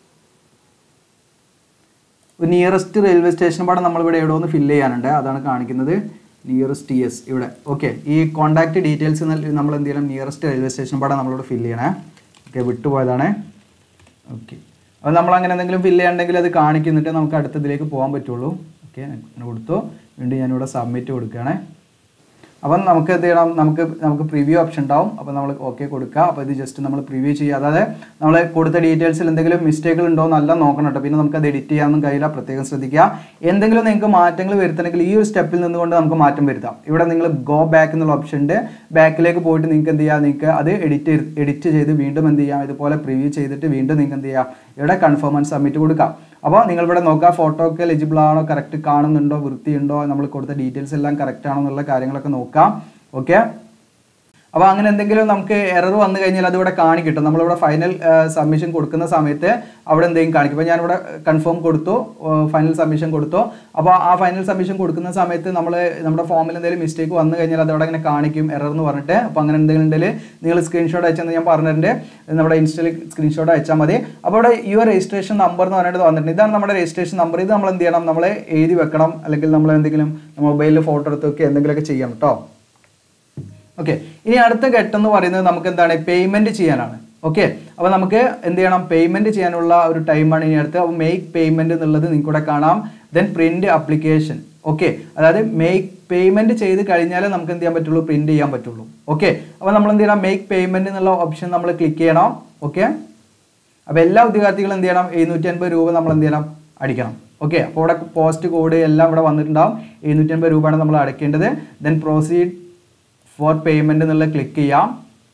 നിയറസ്റ്റ് റെയിൽവേ സ്റ്റേഷൻ പാടെ നമ്മളിവിടെ എവിടെ ഒന്ന് ഫില്ല് ചെയ്യാനുണ്ട് അതാണ് കാണിക്കുന്നത് നിയറസ്റ്റ് ടി എസ് ഇവിടെ ഓക്കെ ഈ കോൺടാക്ട് ഡീറ്റെയിൽസ് നമ്മൾ എന്ത് ചെയ്യണം നിയറസ്റ്റ് റെയിൽവേ സ്റ്റേഷൻ പാടെ നമ്മളിവിടെ ഫില്ല് ചെയ്യണേ ഓക്കെ വിട്ടുപോയതാണ് ഓക്കെ അപ്പോൾ നമ്മൾ അങ്ങനെ എന്തെങ്കിലും ഫില്ല് ചെയ്യണമെങ്കിൽ അത് കാണിക്കുന്നിട്ട് നമുക്ക് അടുത്തതിലേക്ക് പോകാൻ പറ്റുള്ളൂ ഓക്കെ അങ്ങനെ കൊടുത്തു വീണ്ടും ഞാനിവിടെ സബ്മിറ്റ് കൊടുക്കുകയാണേ അപ്പം നമുക്ക് എന്ത് ചെയ്യണം നമുക്ക് നമുക്ക് പ്രിവ്യൂ ഓപ്ഷൻ ഉണ്ടാവും അപ്പോൾ നമ്മൾ ഓക്കെ കൊടുക്കുക അപ്പോൾ ഇത് ജസ്റ്റ് നമ്മൾ പ്രിവ്യൂ ചെയ്യുക അതായത് നമ്മൾ കൊടുത്ത ഡീറ്റെയിൽസിൽ എന്തെങ്കിലും മിസ്റ്റേക്കുകൾ ഉണ്ടോ എന്നല്ല നോക്കണം കേട്ടോ പിന്നെ നമുക്ക് അത് എഡിറ്റ് ചെയ്യാനൊന്നും കഴിയില്ല പ്രത്യേകം ശ്രദ്ധിക്കുക എന്തെങ്കിലും നിങ്ങൾക്ക് മാറ്റങ്ങൾ വരുത്തണമെങ്കിൽ ഈ ഒരു സ്റ്റെപ്പിൽ നിന്നുകൊണ്ട് നമുക്ക് മാറ്റം വരുത്താം ഇവിടെ നിങ്ങൾ ഗോ ബാക്ക് എന്നുള്ള ഓപ്ഷൻ ഉണ്ട് ബാക്കിലേക്ക് പോയിട്ട് നിങ്ങൾക്ക് എന്ത് ചെയ്യാം നിങ്ങൾക്ക് അത് എഡിറ്റ് എഡിറ്റ് ചെയ്ത് വീണ്ടും എന്ത് ചെയ്യാം ഇതുപോലെ പ്രിവ്യൂ ചെയ്തിട്ട് വീണ്ടും നിങ്ങൾക്ക് എന്ത് ചെയ്യാം ഇവിടെ കൺഫേം ആൻഡ് സബ്മിറ്റ് കൊടുക്കാം അപ്പോൾ നിങ്ങൾ ഇവിടെ നോക്കുക ഫോട്ടോ ഒക്കെ എലിജിബിൾ ആണോ കറക്റ്റ് കാണുന്നുണ്ടോ വൃത്തിയുണ്ടോ നമ്മൾ കൊടുത്ത ഡീറ്റെയിൽസ് എല്ലാം കറക്റ്റ് ആണോ എന്നുള്ള കാര്യങ്ങളൊക്കെ നോക്കാം ഓക്കെ അപ്പോൾ അങ്ങനെ എന്തെങ്കിലും നമുക്ക് എറർ വന്നു കഴിഞ്ഞാൽ അതിവിടെ കാണിക്കട്ടോ നമ്മളിവിടെ ഫൈനൽ സബ്മിഷൻ കൊടുക്കുന്ന സമയത്ത് അവിടെ എന്തെങ്കിലും കാണിക്കും ഇപ്പോൾ ഞാനിവിടെ കൺഫേം കൊടുത്തു ഫൈനൽ സബ്മിഷൻ കൊടുത്തു അപ്പോൾ ആ ഫൈനൽ സബ്മിഷൻ കൊടുക്കുന്ന സമയത്ത് നമ്മൾ നമ്മുടെ ഫോമിൽ എന്തെങ്കിലും മിസ്റ്റേക്ക് വന്നു കഴിഞ്ഞാൽ അതവിടെ ഇങ്ങനെ കാണിക്കും എറർ എന്ന് പറഞ്ഞിട്ട് അപ്പോൾ അങ്ങനെ എന്തെങ്കിലും ഉണ്ടെങ്കിൽ നിങ്ങൾ സ്ക്രീൻഷോട്ട് അയച്ചെന്ന് ഞാൻ പറഞ്ഞിട്ടുണ്ട് നമ്മുടെ ഇൻസ്റ്റയിൽ സ്ക്രീൻഷോട്ട് അയച്ചാൽ മതി അപ്പോൾ ഇവിടെ യുവർ രജിസ്ട്രേഷൻ നമ്പർ എന്ന് പറഞ്ഞിട്ട് വന്നിട്ടുണ്ട് ഇതാണ് നമ്മുടെ രജിസ്ട്രേഷൻ നമ്പർ ഇത് നമ്മൾ എന്ത് ചെയ്യണം നമ്മൾ എഴുതി വെക്കണം അല്ലെങ്കിൽ നമ്മൾ എന്തെങ്കിലും മൊബൈലിൽ ഫോട്ടോ എടുത്ത് വെക്കുക എന്തെങ്കിലുമൊക്കെ ചെയ്യണം കേട്ടോ ഓക്കെ ഇനി അടുത്ത ഘട്ടം എന്ന് പറയുന്നത് നമുക്ക് എന്താണ് പേയ്മെന്റ് ചെയ്യാനാണ് ഓക്കെ അപ്പോൾ നമുക്ക് എന്ത് ചെയ്യണം പേയ്മെന്റ് ചെയ്യാനുള്ള ഒരു ടൈമാണ് ഇനി അടുത്ത് അപ്പോൾ മേക്ക് പേയ്മെന്റ് എന്നുള്ളത് നിങ്ങൾക്ക് ഇവിടെ കാണാം ദെൻ പ്രിന്റ് അപ്ലിക്കേഷൻ ഓക്കെ അതായത് മേക്ക് പേയ്മെന്റ് ചെയ്ത് കഴിഞ്ഞാലേ നമുക്ക് എന്ത് ചെയ്യാൻ പറ്റുള്ളൂ പ്രിന്റ് ചെയ്യാൻ പറ്റുള്ളൂ ഓക്കെ അപ്പോൾ നമ്മൾ എന്ത് ചെയ്യണം മേക്ക് പേയ്മെന്റ് എന്നുള്ള ഓപ്ഷൻ നമ്മൾ ക്ലിക്ക് ചെയ്യണം ഓക്കെ അപ്പോൾ എല്ലാ ഉദ്യോഗാർത്ഥികളും എന്ത് ചെയ്യണം എഴുന്നൂറ്റി അൻപത് രൂപ നമ്മൾ എന്ത് ചെയ്യണം അടിക്കണം ഓക്കെ അപ്പോൾ ഇവിടെ പോസ്റ്റ് കോഡ് എല്ലാം ഇവിടെ വന്നിട്ടുണ്ടാവും എഴുന്നൂറ്റി അൻപത് രൂപയാണ് നമ്മൾ അടയ്ക്കേണ്ടത് ദെൻ പ്രൊസീഡ് ഫോർ പേയ്മെന്റ് എന്നുള്ള ക്ലിക്ക് ചെയ്യാം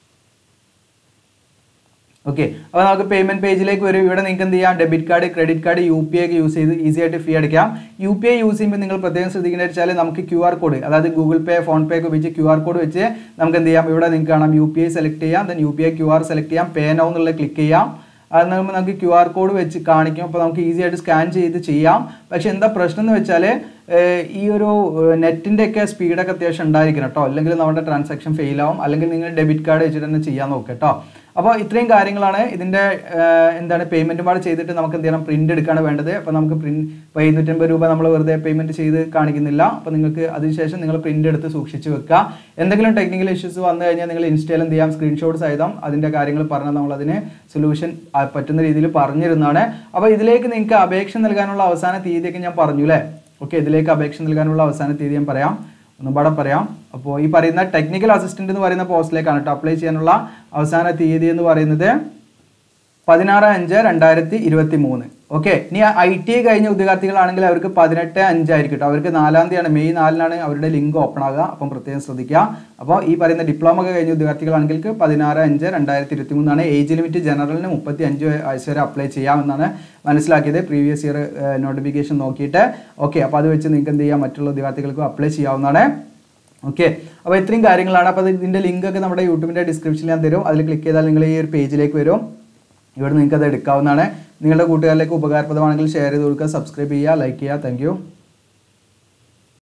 ഓക്കെ അപ്പോൾ നമുക്ക് പേയ്മെന്റ് പേജിലേക്ക് വരും ഇവിടെ നിങ്ങൾക്ക് എന്ത് ചെയ്യാം debit card credit card U P I ഒക്കെ യൂസ് ചെയ്ത് ഈസി ആയിട്ട് ഫീ അടയ്ക്കാം യു പി ഐ യൂസ് ചെയ്യുമ്പോൾ നിങ്ങൾ പ്രത്യേകം ശ്രദ്ധിക്കേണ്ടത് വെച്ചാൽ നമുക്ക് ക്യു ആർ കോഡ് അതായത് ഗൂഗിൾ പേ ഫോൺ പേ ഒക്കെ ഉപയോഗിച്ച് ക്യു ആർ കോഡ് വെച്ച് നമുക്ക് എന്ത് ചെയ്യാം ഇവിടെ നിങ്ങൾക്ക് കാണാം യു പി ഐ സെലക്ട് ചെയ്യാം then U P I Q R select ചെയ്യാം പേ നൗ എന്നുള്ള ക്ലിക്ക് ചെയ്യാം അത് നമുക്ക് നമുക്ക് ക്യു ആർ കോഡ് വെച്ച് കാണിക്കും അപ്പോൾ നമുക്ക് ഈസി ആയിട്ട് സ്കാൻ ചെയ്ത് ചെയ്യാം പക്ഷെ എന്താ പ്രശ്നം എന്ന് വെച്ചാൽ ഈ ഒരു നെറ്റിൻ്റെ ഒക്കെ സ്പീഡൊക്കെ അത്യാവശ്യം ഉണ്ടായിരിക്കണം കേട്ടോ അല്ലെങ്കിൽ നമ്മുടെ ട്രാൻസാക്ഷൻ ഫെയിൽ ആവും അല്ലെങ്കിൽ നിങ്ങൾ ഡെബിറ്റ് കാർഡ് വെച്ചിട്ട് തന്നെ ചെയ്യാൻ നോക്കുക കേട്ടോ അപ്പോൾ ഇത്രയും കാര്യങ്ങളാണ് ഇതിൻ്റെ എന്താണ് പേയ്മെൻറ്റ് പാട് ചെയ്തിട്ട് നമുക്ക് എന്ത് ചെയ്യണം പ്രിൻ്റ് എടുക്കുകയാണ് വേണ്ടത് അപ്പോൾ നമുക്ക് പ്രിൻറ്റ് ഇപ്പോൾ എഴുന്നൂറ്റമ്പത് രൂപ നമ്മൾ വെറുതെ പേയ്മെൻറ്റ് ചെയ്ത് കാണിക്കുന്നില്ല അപ്പോൾ നിങ്ങൾക്ക് അതിനുശേഷം നിങ്ങൾ പ്രിൻ്റ് എടുത്ത് സൂക്ഷിച്ച് വെക്കുക എന്തെങ്കിലും ടെക്നിക്കൽ ഇഷ്യൂസ് വന്നു കഴിഞ്ഞാൽ നിങ്ങൾ ഇൻസ്റ്റയിൽ എന്ത് ചെയ്യാം സ്ക്രീൻഷോട്ട് സഹിതം അതിൻ്റെ കാര്യങ്ങൾ പറഞ്ഞാൽ നമ്മളതിന് സൊല്യൂഷൻ പറ്റുന്ന രീതിയിൽ പറഞ്ഞിരുന്നതാണ് അപ്പോൾ ഇതിലേക്ക് നിങ്ങൾക്ക് അപേക്ഷ നൽകാനുള്ള അവസാന തീയതിയൊക്കെ ഞാൻ പറഞ്ഞു അല്ലേ ഓക്കെ ഇതിലേക്ക് അപേക്ഷ നൽകാനുള്ള അവസാന തീയതി ഞാൻ പറയാം ഒന്നുപാടെ പറയാം അപ്പോൾ ഈ പറയുന്ന ടെക്നിക്കൽ അസിസ്റ്റന്റ് എന്ന് പറയുന്ന പോസ്റ്റിലേക്കാണ് കേട്ടോ അപ്ലൈ ചെയ്യാനുള്ള അവസാന തീയതി എന്ന് പറയുന്നത് പതിനാറ് അഞ്ച് രണ്ടായിരത്തി ഇരുപത്തി മൂന്ന് ഓക്കെ ഇനി ഐ ടി കഴിഞ്ഞ ഉദ്യോഗാർത്ഥികളാണെങ്കിൽ അവർക്ക് പതിനെട്ട് അഞ്ചായിരിക്കും കേട്ടോ അവർക്ക് നാലാം തീയതിയാണ് മെയ് നാലിനാണ് അവരുടെ ലിങ്ക് ഓപ്പൺ ആകുക അപ്പം പ്രത്യേകം ശ്രദ്ധിക്കുക അപ്പോൾ ഈ പറയുന്ന ഡിപ്ലോമ ഒക്കെ കഴിഞ്ഞ ഉദ്യോഗാർത്ഥികളാണെങ്കിൽ പതിനാറ് അഞ്ച് രണ്ടായിരത്തി ഇരുപത്തി മൂന്നാണ് ഏജ് ലിമിറ്റ് ജനറലിന് മുപ്പത്തി അഞ്ച് വയസ്സ് വരെ അപ്ലൈ ചെയ്യാമെന്നാണ് മനസ്സിലാക്കിയത് പ്രീവിയസ് ഇയർ നോട്ടിഫിക്കേഷൻ നോക്കിയിട്ട് ഓക്കെ അപ്പോൾ അത് വെച്ച് നിങ്ങൾക്ക് എന്ത് ചെയ്യാം മറ്റുള്ള ഉദ്യോഗാർത്ഥികൾക്കും അപ്ലൈ ചെയ്യാവുന്നതാണ് ഓക്കെ അപ്പോൾ ഇത്രയും കാര്യങ്ങളാണ് അപ്പോൾ ഇതിൻ്റെ ലിങ്ക് ഒക്കെ നമ്മുടെ യൂട്യൂബിൻ്റെ ഡിസ്ക്രിപ്ഷനിൽ ഞാൻ തരും അതിൽ ക്ലിക്ക് ചെയ്താൽ നിങ്ങൾ ഈ ഒരു പേജിലേക്ക് വരും ഇവിടെ നിങ്ങൾക്ക് അത് എടുക്കാവുന്നതാണ് നിങ്ങളുടെ കൂട്ടുകാരിലേക്ക് ഉപകാരപ്രദമാണെങ്കിൽ ഷെയർ ചെയ്ത് കൊടുക്കുക സബ്സ്ക്രൈബ് ചെയ്യുക ലൈക്ക് ചെയ്യുക താങ്ക്